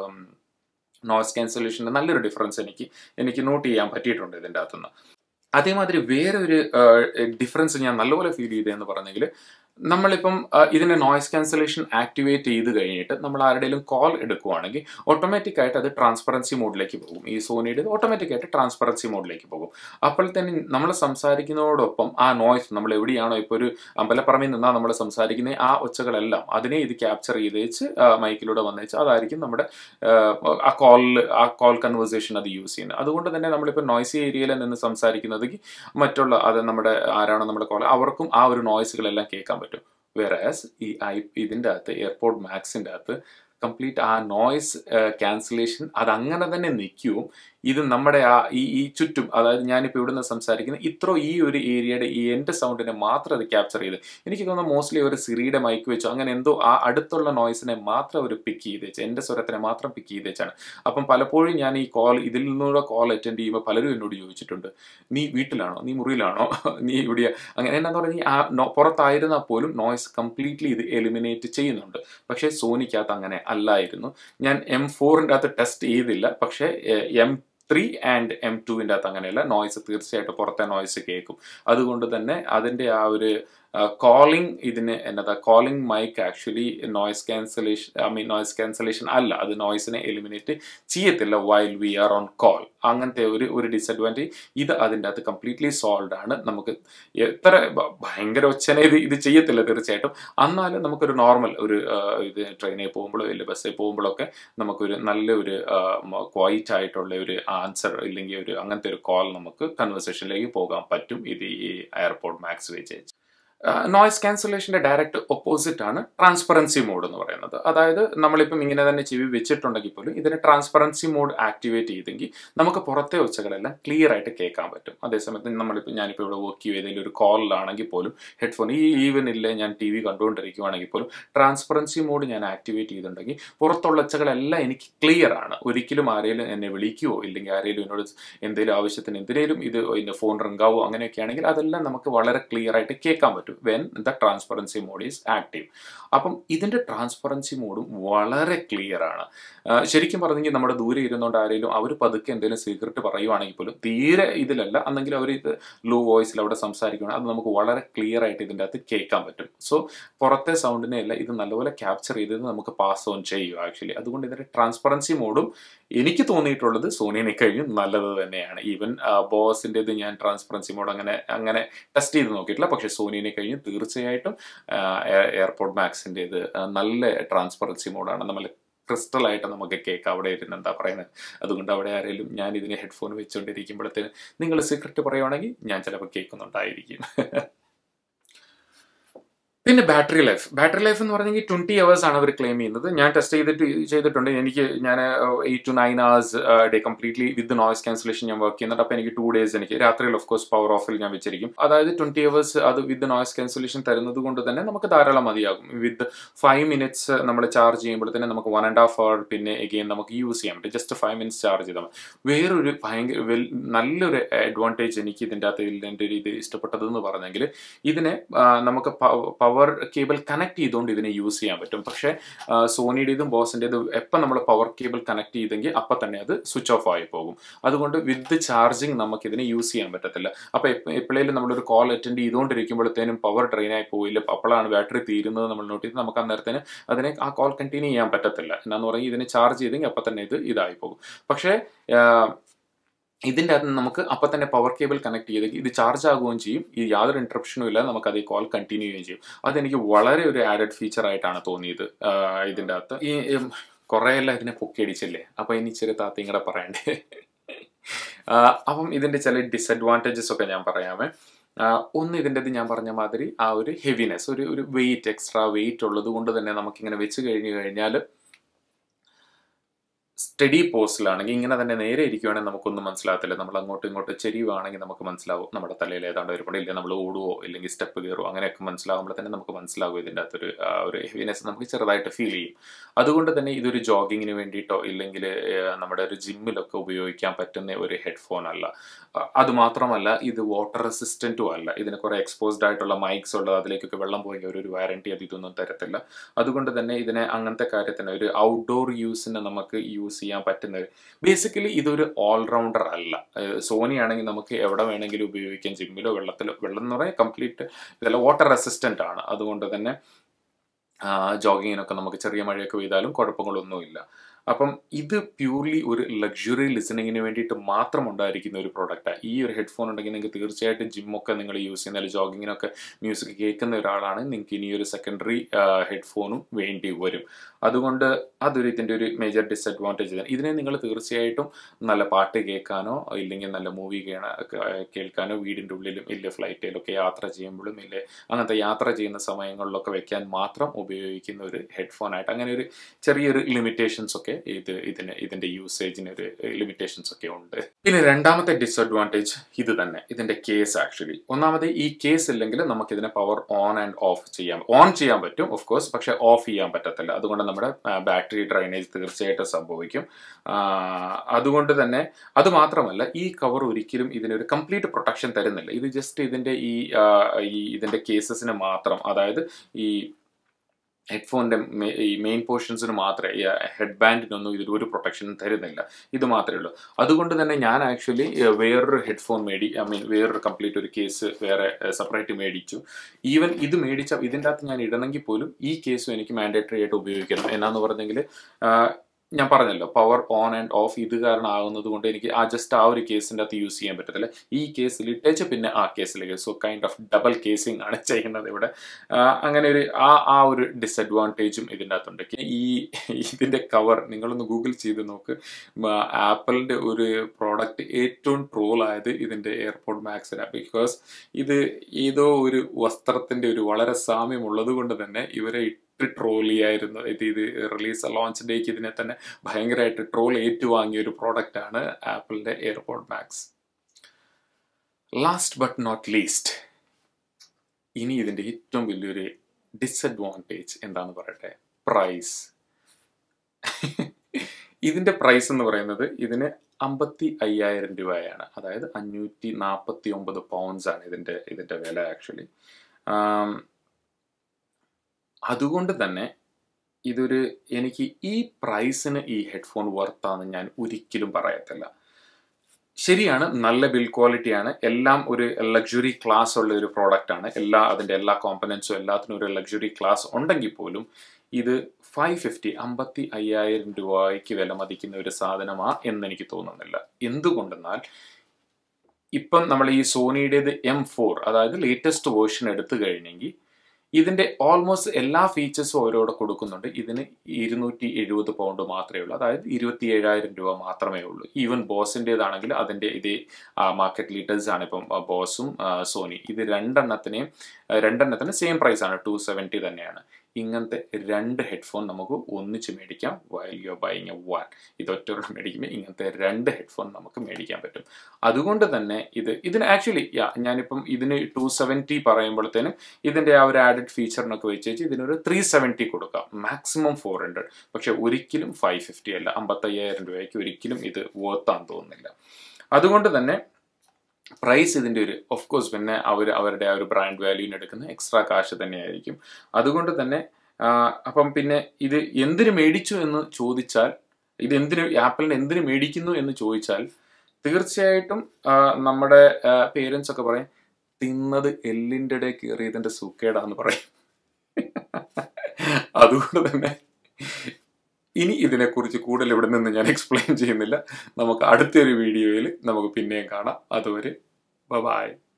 Speaker 1: നോയ്സ് ക്യാൻസലേഷൻ്റെ നല്ലൊരു ഡിഫറൻസ് എനിക്ക് എനിക്ക് നോട്ട് ചെയ്യാൻ പറ്റിയിട്ടുണ്ട് ഇതിൻ്റെ അകത്തുനിന്ന് അതേമാതിരി വേറെ ഒരു ഡിഫറൻസ് ഞാൻ നല്ലപോലെ ഫീൽ ചെയ്തതെന്ന് പറഞ്ഞെങ്കിൽ നമ്മളിപ്പം ആ, ഇതിന്റെ നോയ്സ് ക്യാൻസലേഷൻ ആക്ടിവേറ്റ് ചെയ്ത് കഴിഞ്ഞിട്ട് നമ്മൾ ആരുടെയും കോൾ എടുക്കുവാണെങ്കിൽ ഓട്ടോമാറ്റിക് ആയിട്ട് അത് ട്രാൻസ്പെറൻസി മോഡിലേക്ക് പോകും ഈ സോണിയുടെ ഓട്ടോമാറ്റിക് ആയിട്ട് ട്രാൻസ്പെറൻസി മോഡിലേക്ക് പോകും അപ്പോൾ തന്നെ നമ്മൾ സംസാരിക്കുന്നതോടൊപ്പം ആ നോയ്സ് നമ്മൾ എവിടെയാണോ ഇപ്പോൾ ഒരു അമ്പലപ്പറമ്പിൽ നിന്നാണ് നമ്മൾ സംസാരിക്കുന്ന ആ ഒച്ചകളെല്ലാം അതിനെ ഇത് ക്യാപ്ചർ ചെയ്ത് വെച്ച് ആ, മൈക്കിലൂടെ വന്നേച്ച് അതായിരിക്കും നമ്മുടെ ആ, ആ കോളിൽ ആ കോൾ കൺവേഴ്സേഷൻ അത് യൂസ് ചെയ്യുന്നത് അതുകൊണ്ട് തന്നെ നമ്മളിപ്പോൾ നോയ്സി ഏരിയയിൽ നിന്ന് സംസാരിക്കുന്നത് മറ്റുള്ള അത് നമ്മുടെ ആരാണോ നമ്മുടെ കോൾ അവർക്കും ആ ഒരു നോയ്സുകളെല്ലാം കേൾക്കാൻ പറ്റും വേറാസ് ഈ ഐ ഇതിൻ്റെ അകത്ത് എയർപോർട്ട് മാക്സിൻ്റെ അകത്ത് കംപ്ലീറ്റ് ആ നോയ്സ് ക്യാൻസലേഷൻ അത് അങ്ങനെ തന്നെ നിൽക്കും ഇത് നമ്മുടെ ആ ഈ ഈ ചുറ്റും അതായത് ഞാനിപ്പോൾ ഇവിടുന്ന് സംസാരിക്കുന്ന ഇത്ര ഈ ഒരു ഏരിയയുടെ ഈ എൻ്റെ സൗണ്ടിനെ മാത്രം അത് ക്യാപ്ചർ ചെയ്ത് എനിക്ക് തോന്നുന്നു മോസ്റ്റ്ലി ഒരു സിറിയുടെ മൈക്ക് വെച്ചോ അങ്ങനെ എന്തോ ആ അടുത്തുള്ള നോയ്സിനെ മാത്രം അവർ പിക്ക് ചെയ്ത് വെച്ച് എൻ്റെ സ്വരത്തിനെ മാത്രം പിക്ക് ചെയ്ത് വെച്ചാണ് അപ്പം പലപ്പോഴും ഞാൻ ഈ കോൾ ഇതിൽ നിന്നുള്ള കോൾ അറ്റൻഡ് ചെയ്യുമ്പോൾ പലരും എന്നോട് ചോദിച്ചിട്ടുണ്ട് നീ വീട്ടിലാണോ നീ മുറിയിലാണോ നീ ഇവിടെ അങ്ങനെ എന്നാന്ന് പറഞ്ഞാൽ ഈ ആ നോ- പുറത്തായിരുന്നാൽ പോലും നോയ്സ് കംപ്ലീറ്റ്ലി ഇത് എലിമിനേറ്റ് ചെയ്യുന്നുണ്ട് പക്ഷേ സോനിക്കകത്ത് അങ്ങനെ അല്ലായിരുന്നു ഞാൻ എം ഫോറിൻ്റെ അകത്ത് ടെസ്റ്റ് ചെയ്തില്ല പക്ഷേ എം ത്രീ ആൻഡ് എം ടുവിൻ്റെ അകത്ത് അങ്ങനെയല്ല നോയ്സ് തീർച്ചയായിട്ടും പുറത്തെ നോയ്സ് കേൾക്കും അതുകൊണ്ട് തന്നെ അതിൻ്റെ ആ ഒരു കോളിംഗ് ഇതിന് എന്നതാ calling mic actually noise cancellation I mean noise cancellation അല്ല അത് നോയ്സിനെ എലിമിനേറ്റ് ചെയ്യത്തില്ല while we are on call അങ്ങനത്തെ ഒരു ഒരു ഡിസഡ്വാൻറ്റേജ് ഇത് അതിൻ്റെ അകത്ത് കംപ്ലീറ്റ്ലി സോൾവ് ആണ് നമുക്ക് എത്ര ഭ- ഭയങ്കര ഒച്ചനെ ഇത് ഇത് ചെയ്യത്തില്ല തീർച്ചയായിട്ടും എന്നാലും നമുക്കൊരു നോർമൽ ഒരു ആ, ഇത് ട്രെയിനിൽ പോകുമ്പോഴോ ഇല്ല ബസ്സിൽ പോകുമ്പോഴൊക്കെ നമുക്കൊരു നല്ലൊരു ക്വൈറ്റ് ആയിട്ടുള്ള ഒരു ആൻസർ ഇല്ലെങ്കിൽ ഒരു അങ്ങനത്തെ ഒരു കോൾ നമുക്ക് കൺവെർസേഷനിലേക്ക് പോകാൻ പറ്റും ഇത് ഈ എയർപോർട്ട് മാക്സ് വെച്ച് നോയ്സ് ക്യാൻസലേഷന്റെ ഡയറക്റ്റ് ഓപ്പോസിറ്റ് ആണ് ട്രാൻസ്പെറൻസി മോഡ് എന്ന് പറയുന്നത് അതായത് നമ്മളിപ്പം ഇങ്ങനെ തന്നെ ചെവി വെച്ചിട്ടുണ്ടെങ്കിൽ പോലും ഇതിന് ട്രാൻസ്പെറൻസി മോഡ് ആക്ടിവേറ്റ് ചെയ്തെങ്കിൽ നമുക്ക് പുറത്തെ ഒച്ചകളെല്ലാം ക്ലിയർ ആയിട്ട് കേൾക്കാൻ പറ്റും അതേസമയത്ത് നമ്മളിപ്പോൾ ഞാനിപ്പോൾ ഇവിടെ വർക്ക് ചെയ്യും ഏതെങ്കിലും ഒരു കോളിലാണെങ്കിൽ പോലും ഹെഡ്ഫോൺ ഈ ഈവൻ ഇല്ലേ ഞാൻ ടി വി കണ്ടുകൊണ്ടിരിക്കുവാണെങ്കിൽ പോലും ട്രാൻസ്പെറൻസി മോഡ് ഞാൻ ആക്ടിവേറ്റ് ചെയ്തിട്ടുണ്ടെങ്കിൽ പുറത്തുള്ള ഒച്ചകളെല്ലാം എനിക്ക് ക്ലിയർ ആണ് ഒരിക്കലും ആരെങ്കിലും എന്നെ വിളിക്കുവോ ഇല്ലെങ്കിൽ ആരെങ്കിലും എന്നോട് എന്തെങ്കിലും ആവശ്യത്തിന് എന്തിനേലും ഇത് ഇതിന്റെ ഫോൺ റിങ്കാവോ അങ്ങനെയൊക്കെ ആണെങ്കിൽ അതെല്ലാം നമുക്ക് വളരെ ക്ലിയർ ആയിട്ട് കേൾക്കാൻ പറ്റും when the transparency mode is active അപ്പം ഇതിന്റെ ട്രാൻസ്പെറൻസി മോഡും വളരെ ക്ലിയർ ആണ് ആ, ശരിക്കും പറഞ്ഞെങ്കിൽ നമ്മുടെ ദൂരെ ഇരുന്നുകൊണ്ട് ആരെങ്കിലും അവർ പതുക്കെ എന്തെങ്കിലും സീക്രട്ട് പറയുവാണെങ്കിൽ പോലും തീരെ ഇതിലല്ല അന്നെങ്കിൽ അവർ ഇത് ലോ വോയിസിൽ അവിടെ സംസാരിക്കുകയാണ് അത് നമുക്ക് വളരെ ക്ലിയർ ആയിട്ട് ഇതിൻ്റെ അകത്ത് കേൾക്കാൻ പറ്റും സോ പുറത്തെ സൗണ്ടിനെ അല്ല ഇത് നല്ലപോലെ ക്യാപ്ചർ ചെയ്ത് നമുക്ക് പാസ് ഓൺ ചെയ്യും ആക്ച്വലി അതുകൊണ്ട് ഇതിന്റെ ട്രാൻസ്പെറൻസി മോഡും എനിക്ക് തോന്നിയിട്ടുള്ളത് സോണിനെ കഴിഞ്ഞും നല്ലത് തന്നെയാണ് ഈവൻ ബോസിൻ്റെത് ഞാൻ ട്രാൻസ്പെറൻസി മോഡ് അങ്ങനെ അങ്ങനെ ടെസ്റ്റ് ചെയ്ത് നോക്കിയിട്ടില്ല പക്ഷേ സോണിനെ കഴിഞ്ഞ് തീർച്ചയായിട്ടും എയർപോർട്ട് മാക്സിൻ്റെത് നല്ല ട്രാൻസ്പെറൻസി മോഡാണ് നമ്മൾ ക്രിസ്റ്റൽ ആയിട്ട് നമുക്ക് കേൾക്കാം അവിടെ ഇരുന്ന് എന്താ പറയുന്നത് അതുകൊണ്ട് അവിടെ ആരെങ്കിലും ഞാൻ ഇതിന് ഹെഡ്ഫോൺ വെച്ചുകൊണ്ടിരിക്കുമ്പോഴത്തേന് നിങ്ങൾ സീക്രട്ട് പറയുവാണെങ്കിൽ ഞാൻ ചിലപ്പോൾ കേൾക്കുന്നുണ്ടായിരിക്കും പിന്നെ ബാറ്ററി ലൈഫ് ബാറ്ററി ലൈഫ് എന്ന് പറഞ്ഞെങ്കിൽ ട്വന്റി അവേഴ്സ് ആണ് അവർ ക്ലെയിം ചെയ്യുന്നത് ഞാൻ ടെസ്റ്റ് ചെയ്തിട്ട് ചെയ്തിട്ടുണ്ട് എനിക്ക് ഞാൻ eight to nine hours day completely with noise cancellation ഞാൻ വർക്ക് ചെയ്യുന്നുണ്ട് അപ്പോൾ എനിക്ക് ടു ഡേയ്സ് എനിക്ക് രാത്രിയിൽ ഓഫ് കോഴ്സ് പവർ ഓഫിൽ ഞാൻ വെച്ചിരിക്കും അതായത് ട്വന്റി അവേഴ്സ് അത് വിത്ത് നോയ്സ് ക്യാൻസലേഷൻ തരുന്നത് കൊണ്ട് തന്നെ നമുക്ക് ധാരാളം മതിയാകും വിത്ത് ഫൈവ് മിനിറ്റ്സ് നമ്മൾ ചാർജ് ചെയ്യുമ്പോൾ തന്നെ നമുക്ക് വൺ ആൻഡ് ഹാഫ് അവർ പിന്നെ എഗെയിൻ നമുക്ക് യൂസ് ചെയ്യാൻ പറ്റും ജസ്റ്റ് ഫൈവ് മിനിറ്റ്സ് ചാർജ് ചെയ്താൽ മതി വേറൊരു ഭയങ്കര വെൽ നല്ലൊരു അഡ്വാൻറ്റേജ് എനിക്ക് ഇതിൻ്റെ അകത്ത് ഇതിൻ്റെ ഒരു ഇത് ഇഷ്ടപ്പെട്ടതെന്ന് പറഞ്ഞെങ്കിൽ ഇതിനെ ആ, നമുക്ക് പവർ കേബിൾ കണക്ട് ചെയ്തുകൊണ്ട് ഇതിനെ യൂസ് ചെയ്യാൻ പറ്റും പക്ഷേ ആ, സോണിയുടേതും ബോസിൻ്റെതും എപ്പം നമ്മൾ പവർ കേബിൾ കണക്ട് ചെയ്തെങ്കിൽ അപ്പം തന്നെ അത് സ്വിച്ച് ഓഫ് ആയി പോകും അതുകൊണ്ട് വിത്ത് ചാർജിങ് നമുക്ക് ഇതിനെ യൂസ് ചെയ്യാൻ പറ്റത്തില്ല അപ്പോൾ എപ്പോഴേലും നമ്മളൊരു കോൾ അറ്റൻഡ് ചെയ്തുകൊണ്ടിരിക്കുമ്പോഴത്തേനും പവർ ഡ്രെയിൻ ആയി പോയില്ല അപ്പോഴാണ് ബാറ്ററി തീരുന്നത് നമ്മൾ നോട്ട് ചെയ്ത് നമുക്ക് അന്നേരത്തിന് അതിനെ ആ കോൾ കണ്ടിന്യൂ ചെയ്യാൻ പറ്റത്തില്ല എന്നാന്ന് പറഞ്ഞാൽ ഇതിനെ ചാർജ് ചെയ്തെങ്കിൽ അപ്പം തന്നെ ഇത് ഇതായി പോകും പക്ഷേ ആ, ഇതിൻ്റെ അകത്ത് നമുക്ക് അപ്പം തന്നെ പവർ കേബിൾ കണക്ട് ചെയ്തെങ്കിൽ ഇത് ചാർജ് ആകുകയും ചെയ്യും ഈ യാതൊരു ഇൻട്രപ്ഷനും ഇല്ലാതെ നമുക്ക് അത് ഈ കോൾ കണ്ടിന്യൂ ചെയ്യുകയും ചെയ്യും അതെനിക്ക് വളരെ ഒരു ആഡഡ് ഫീച്ചർ ആയിട്ടാണ് തോന്നിയത് ആ, ഇതിൻ്റെ അകത്ത് ഈ ഉം, കുറേയെല്ലാം ഇതിനെ പൊക്കിയടിച്ചില്ലേ അപ്പോൾ ഇനി ചെറിയ താത്തയും കൂടെ പറയണ്ടേ ആ, അപ്പം ഇതിൻ്റെ ചില ഡിസഡ്വാൻറ്റേജസ് ഒക്കെ ഞാൻ പറയാമേ ആ, ഒന്ന് ഇതിൻ്റെത് ഞാൻ പറഞ്ഞ മാതിരി ആ ഒരു ഹെവിനെസ് ഒരു ഒരു വെയിറ്റ് എക്സ്ട്രാ വെയിറ്റ് ഉള്ളത് കൊണ്ട് തന്നെ നമുക്കിങ്ങനെ വെച്ച് കഴിഞ്ഞ് കഴിഞ്ഞാൽ സ്റ്റഡി പോസ്റ്റിലാണെങ്കിൽ ഇങ്ങനെ തന്നെ നേരെ ഇരിക്കുവാണെങ്കിൽ നമുക്കൊന്നും മനസ്സിലാകത്തില്ല നമ്മൾ അങ്ങോട്ടും ഇങ്ങോട്ടും ചെരിയുവാണെങ്കിൽ നമുക്ക് മനസ്സിലാവും നമ്മുടെ തലയിൽ ഏതാണ്ട് ഒരു ഇല്ല നമ്മൾ ഓടുവോ അല്ലെങ്കിൽ സ്റ്റെപ്പ് കയറുമോ അങ്ങനെയൊക്കെ മനസ്സിലാകുമ്പോൾ തന്നെ നമുക്ക് മനസ്സിലാകും ഇതിൻ്റെ അകത്തൊരു ആ, ഒരു ഹെവിനെസ് നമുക്ക് ചെറുതായിട്ട് ഫീൽ ചെയ്യും അതുകൊണ്ട് തന്നെ ഇതൊരു ജോഗിങ്ങിന് വേണ്ടിയിട്ടോ ഇല്ലെങ്കിൽ ഏഹ്, നമ്മുടെ ഒരു ജിമ്മിലൊക്കെ ഉപയോഗിക്കാൻ പറ്റുന്ന ഒരു ഹെഡ്ഫോൺ അല്ല അ- അത് മാത്രമല്ല ഇത് വാട്ടർ റെസിസ്റ്റൻറ്റും അല്ല ഇതിന് കുറേ എക്സ്പോസ്ഡ് ആയിട്ടുള്ള മൈക്സ് ഉള്ളത് അതിലേക്കൊക്കെ വെള്ളം പോയി ഒരു വാറണ്ടി അത് ഇതൊന്നും തരത്തില്ല അതുകൊണ്ട് തന്നെ ഇതിനെ അങ്ങനത്തെ കാര്യത്തിന് ഒരു ഔട്ട്ഡോർ യൂസിന് നമുക്ക് യൂസ് ചെയ്യാൻ പറ്റുന്ന ബേസിക്കലി ഇതൊരു ഓൾറൗണ്ടർ അല്ല സോണി ആണെങ്കിൽ നമുക്ക് എവിടെ വേണമെങ്കിലും ഉപയോഗിക്കാം ജിമ്മിലോ വെള്ളത്തിലോ വെള്ളം എന്ന് പറയാൻ കംപ്ലീറ്റ് ഇതെല്ലാം വാട്ടർ റെസിസ്റ്റന്റ് ആണ് അതുകൊണ്ട് തന്നെ ജോഗിങ്ങിനൊക്കെ നമുക്ക് ചെറിയ മഴയൊക്കെ പെയ്താലും കുഴപ്പങ്ങളൊന്നുമില്ല അപ്പം ഇത് പ്യൂർലി ഒരു ലക്ഷറി ലിസണിങ്ങിന് വേണ്ടിയിട്ട് മാത്രം ഉണ്ടായിരിക്കുന്ന ഒരു പ്രോഡക്റ്റാണ് ഈ ഒരു ഹെഡ്ഫോൺ ഉണ്ടെങ്കിൽ നിങ്ങൾക്ക് തീർച്ചയായിട്ടും ജിമ്മൊക്കെ നിങ്ങൾ യൂസ് ചെയ്യുന്ന അല്ലെങ്കിൽ ജോഗിങ്ങിനൊക്കെ മ്യൂസിക് കേൾക്കുന്ന ഒരാളാണ് നിങ്ങൾക്ക് ഇനി ഒരു സെക്കൻഡറി ഹെഡ്ഫോണും വേണ്ടി വരും അതുകൊണ്ട് അതൊരു ഇതിൻ്റെ ഒരു മേജർ ഡിസഡ്വാൻറ്റേജ് തന്നെ ഇതിനെ നിങ്ങൾ തീർച്ചയായിട്ടും നല്ല പാട്ട് കേൾക്കാനോ ഇല്ലെങ്കിൽ നല്ല മൂവി കേൾക്കാനോ വീടിൻ്റെ ഉള്ളിലും ഇല്ല ഫ്ലൈറ്റിലൊക്കെ യാത്ര ചെയ്യുമ്പോഴും ഇല്ല അങ്ങനത്തെ യാത്ര ചെയ്യുന്ന സമയങ്ങളിലൊക്കെ വെക്കാൻ മാത്രം ഉപയോഗിക്കുന്ന ഒരു ഹെഡ്ഫോൺ ആയിട്ട് അങ്ങനെ ഒരു ചെറിയൊരു ലിമിറ്റേഷൻസ് ഒക്കെ ഒക്കെ ഇത് ഇതിന് ഇതിന്റെ യൂസേജിന് ഒരു ലിമിറ്റേഷൻസ് ഒക്കെ ഉണ്ട് പിന്നെ രണ്ടാമത്തെ ഡിസഡ്വാൻറ്റേജ് ഇത് തന്നെ ഇതിന്റെ കേസ് ആക്ച്വലി ഒന്നാമത് ഈ കേസ് ഇല്ലെങ്കിൽ നമുക്ക് ഇതിനെ പവർ ഓൺ ആൻഡ് ഓഫ് ചെയ്യാം ഓൺ ചെയ്യാൻ പറ്റും ഓഫ് കോഴ്സ് പക്ഷെ ഓഫ് ചെയ്യാൻ പറ്റത്തില്ല അതുകൊണ്ട് നമ്മുടെ ബാറ്ററി ഡ്രൈനേജ് തീർച്ചയായിട്ടും സംഭവിക്കും ആ, അതുകൊണ്ട് തന്നെ അത് മാത്രമല്ല ഈ കവർ ഒരിക്കലും ഇതിനൊരു കംപ്ലീറ്റ് പ്രൊട്ടക്ഷൻ തരുന്നില്ല ഇത് ജസ്റ്റ് ഇതിന്റെ ഈ ആ, ഈ ഇതിന്റെ കേസസിന് മാത്രം അതായത് ഈ ഹെഡ്ഫോണിന്റെ ഈ മെയിൻ പോർഷൻസിന് മാത്രമേ ഈ ഹെഡ് ബാൻഡിനൊന്നും ഇതിൽ ഒരു പ്രൊട്ടക്ഷനും തരുന്നില്ല ഇത് മാത്രമേ ഉള്ളൂ അതുകൊണ്ട് തന്നെ ഞാൻ ആക്ച്വലി വേറൊരു ഹെഡ്ഫോൺ മേടി ഐ മീൻ വേറൊരു കംപ്ലീറ്റ് ഒരു കേസ് വേറെ സെപ്പറേറ്റ് മേടിച്ചു ഈവൻ ഇത് മേടിച്ച ഇതിൻ്റെ അകത്ത് ഞാൻ ഇടണമെങ്കിൽ പോലും ഈ കേസും എനിക്ക് മാൻഡേറ്ററി ആയിട്ട് ഉപയോഗിക്കണം എന്നാന്ന് പറഞ്ഞെങ്കിൽ ഞാൻ പറഞ്ഞല്ലോ പവർ ഓൺ ആൻഡ് ഓഫ് ഇത് കാരണം ആകുന്നത് കൊണ്ട് എനിക്ക് ആ ജസ്റ്റ് ആ ഒരു കേസിൻ്റെ അകത്ത് യൂസ് ചെയ്യാൻ പറ്റത്തില്ല ഈ കേസിൽ ഇട്ടേച്ച് പിന്നെ ആ കേസിലേക്ക് so kind of double casing ആണ് ചെയ്യുന്നത് ഇവിടെ ആ, അങ്ങനെ ഒരു ആ ആ ഒരു ഡിസഡ്വാൻറ്റേജും ഇതിൻ്റെ അകത്തുണ്ട് ഈ ഇതിൻ്റെ കവർ നിങ്ങളൊന്ന് ഗൂഗിൾ ചെയ്ത് നോക്ക് ആപ്പിളിൻ്റെ ഒരു പ്രോഡക്റ്റ് ഏറ്റവും ട്രോൾ ആയത് ഇതിൻ്റെ എയർപോർട്ട് മാക്സിനാണ് ബിക്കോസ് ഇത് ഏതോ ഒരു വസ്ത്രത്തിൻ്റെ ഒരു വളരെ സാമ്യമുള്ളത് കൊണ്ട് തന്നെ ഇവരെ ഇട്ട് ട്രോൾ ചെയ്യായിരുന്നു ഇത് ഇത് റിലീസ് ലോഞ്ച് ഡേക്ക് ഇതിനെ തന്നെ ഭയങ്കരമായിട്ട് ട്രോൾ ഏറ്റുവാങ്ങിയ ഒരു പ്രോഡക്റ്റ് ആണ് ആപ്പിളിന്റെ AirPods Max last but not least ഇനി ഇതിന്റെ ഏറ്റവും വലിയൊരു ഡിസഡ്വാൻറ്റേജ് എന്താന്ന് പറയട്ടെ പ്രൈസ് ഇതിന്റെ പ്രൈസ് എന്ന് പറയുന്നത് ഇതിന് അമ്പത്തി അയ്യായിരം രൂപയാണ് അതായത് അഞ്ഞൂറ്റി നാൽപ്പത്തി ഒമ്പത് പൗണ്ട്സ് ആണ് ഇതിന്റെ ഇതിന്റെ വില ആക്ച്വലി അതുകൊണ്ട് തന്നെ ഇതൊരു എനിക്ക് ഈ പ്രൈസിന് ഈ ഹെഡ്ഫോൺ വർത്താന്ന് ഞാൻ ഒരിക്കലും പറയത്തില്ല ശരിയാണ് നല്ല ബിൽ ക്വാളിറ്റിയാണ് എല്ലാം ഒരു ലക്ഷറി ക്ലാസ് ഉള്ള ഒരു പ്രോഡക്റ്റ് ആണ് എല്ലാ അതിന്റെ എല്ലാ കോമ്പനൻസും എല്ലാത്തിനും ഒരു ലക്ഷറി ക്ലാസ് ഉണ്ടെങ്കിൽ പോലും ഇത് ഫൈവ് ഫിഫ്റ്റി അമ്പത്തി അയ്യായിരം രൂപയ്ക്ക് വില മതിക്കുന്ന ഒരു സാധനമാ എന്ന് എനിക്ക് തോന്നുന്നില്ല എന്തുകൊണ്ടെന്നാൽ ഇപ്പം നമ്മൾ ഈ സോണിയുടേത് എം ഫോർ അതായത് ലേറ്റസ്റ്റ് വേർഷൻ എടുത്തു കഴിഞ്ഞെങ്കിൽ ഇതിന്റെ ഓൾമോസ്റ്റ് എല്ലാ ഫീച്ചേഴ്സും അവരോട് കൊടുക്കുന്നുണ്ട് ഇതിന് ഇരുന്നൂറ്റി എഴുപത് പൗണ്ട് മാത്രമേ ഉള്ളൂ അതായത് ഇരുപത്തി ഏഴായിരം രൂപ മാത്രമേ ഉള്ളൂ ഈവൻ ബോസിൻ്റെതാണെങ്കിൽ അതിന്റെ ഇതേ മാർക്കറ്റ് ലീഡേഴ്സ് ആണ് ഇപ്പം ബോസും സോനി ഇത് രണ്ടെണ്ണത്തിനെയും രണ്ടെണ്ണത്തിന് സെയിം പ്രൈസ് ആണ് ടു സെവൻറ്റി തന്നെയാണ് ഇങ്ങനത്തെ രണ്ട് ഹെഡ്ഫോൺ നമുക്ക് ഒന്നിച്ച് മേടിക്കാം while you buying a one ഇത് ഒറ്റൊരെണ്ണം മേടിക്കുമ്പോൾ ഇങ്ങനത്തെ രണ്ട് ഹെഡ്ഫോൺ നമുക്ക് മേടിക്കാൻ പറ്റും അതുകൊണ്ട് തന്നെ ഇത് ഇതിന് ആക്ച്വലി യാ ഞാനിപ്പം ഇതിന് ടു സെവൻറ്റി പറയുമ്പോഴത്തേനും ഇതിന്റെ ആ ഒരു ആഡഡ് ഫീച്ചറിനൊക്കെ വെച്ച് വെച്ച് ഇതിനൊരു ത്രീ സെവൻറ്റി കൊടുക്കാം മാക്സിമം ഫോർ ഹൺഡ്രഡ് പക്ഷെ ഒരിക്കലും ഫൈവ് ഫിഫ്റ്റി അല്ല അമ്പത്തയ്യായിരം രൂപയ്ക്ക് ഒരിക്കലും ഇത് വർത്താൻ തോന്നുന്നില്ല അതുകൊണ്ട് തന്നെ പ്രൈസ് ഇതിൻ്റെ ഒരു ഓഫ് കോഴ്സ് പിന്നെ അവർ അവരുടെ ആ ഒരു ബ്രാൻഡ് വാല്യൂവിന് എടുക്കുന്ന എക്സ്ട്രാ കാശ് തന്നെയായിരിക്കും അതുകൊണ്ട് തന്നെ ആ, അപ്പം പിന്നെ ഇത് എന്തിന് മേടിച്ചു എന്ന് ചോദിച്ചാൽ ഇത് എന്തിന് ആപ്പിളിന് എന്തിന് മേടിക്കുന്നു എന്ന് ചോദിച്ചാൽ തീർച്ചയായിട്ടും ആ, നമ്മുടെ പേരൻസ് ഒക്കെ പറയും തിന്നത് എല്ലിൻ്റെ ഇടയിൽ കയറിയതിൻ്റെ സുക്കേടാന്ന് പറയും അതുകൊണ്ട് തന്നെ ഇനി ഇതിനെക്കുറിച്ച് കൂടുതൽ ഇവിടെ നിന്ന് ഞാൻ എക്സ്പ്ലെയിൻ ചെയ്യുന്നില്ല നമുക്ക് അടുത്തൊരു വീഡിയോയിൽ നമുക്ക് പിന്നെയും കാണാം അതുവരെ ബൈ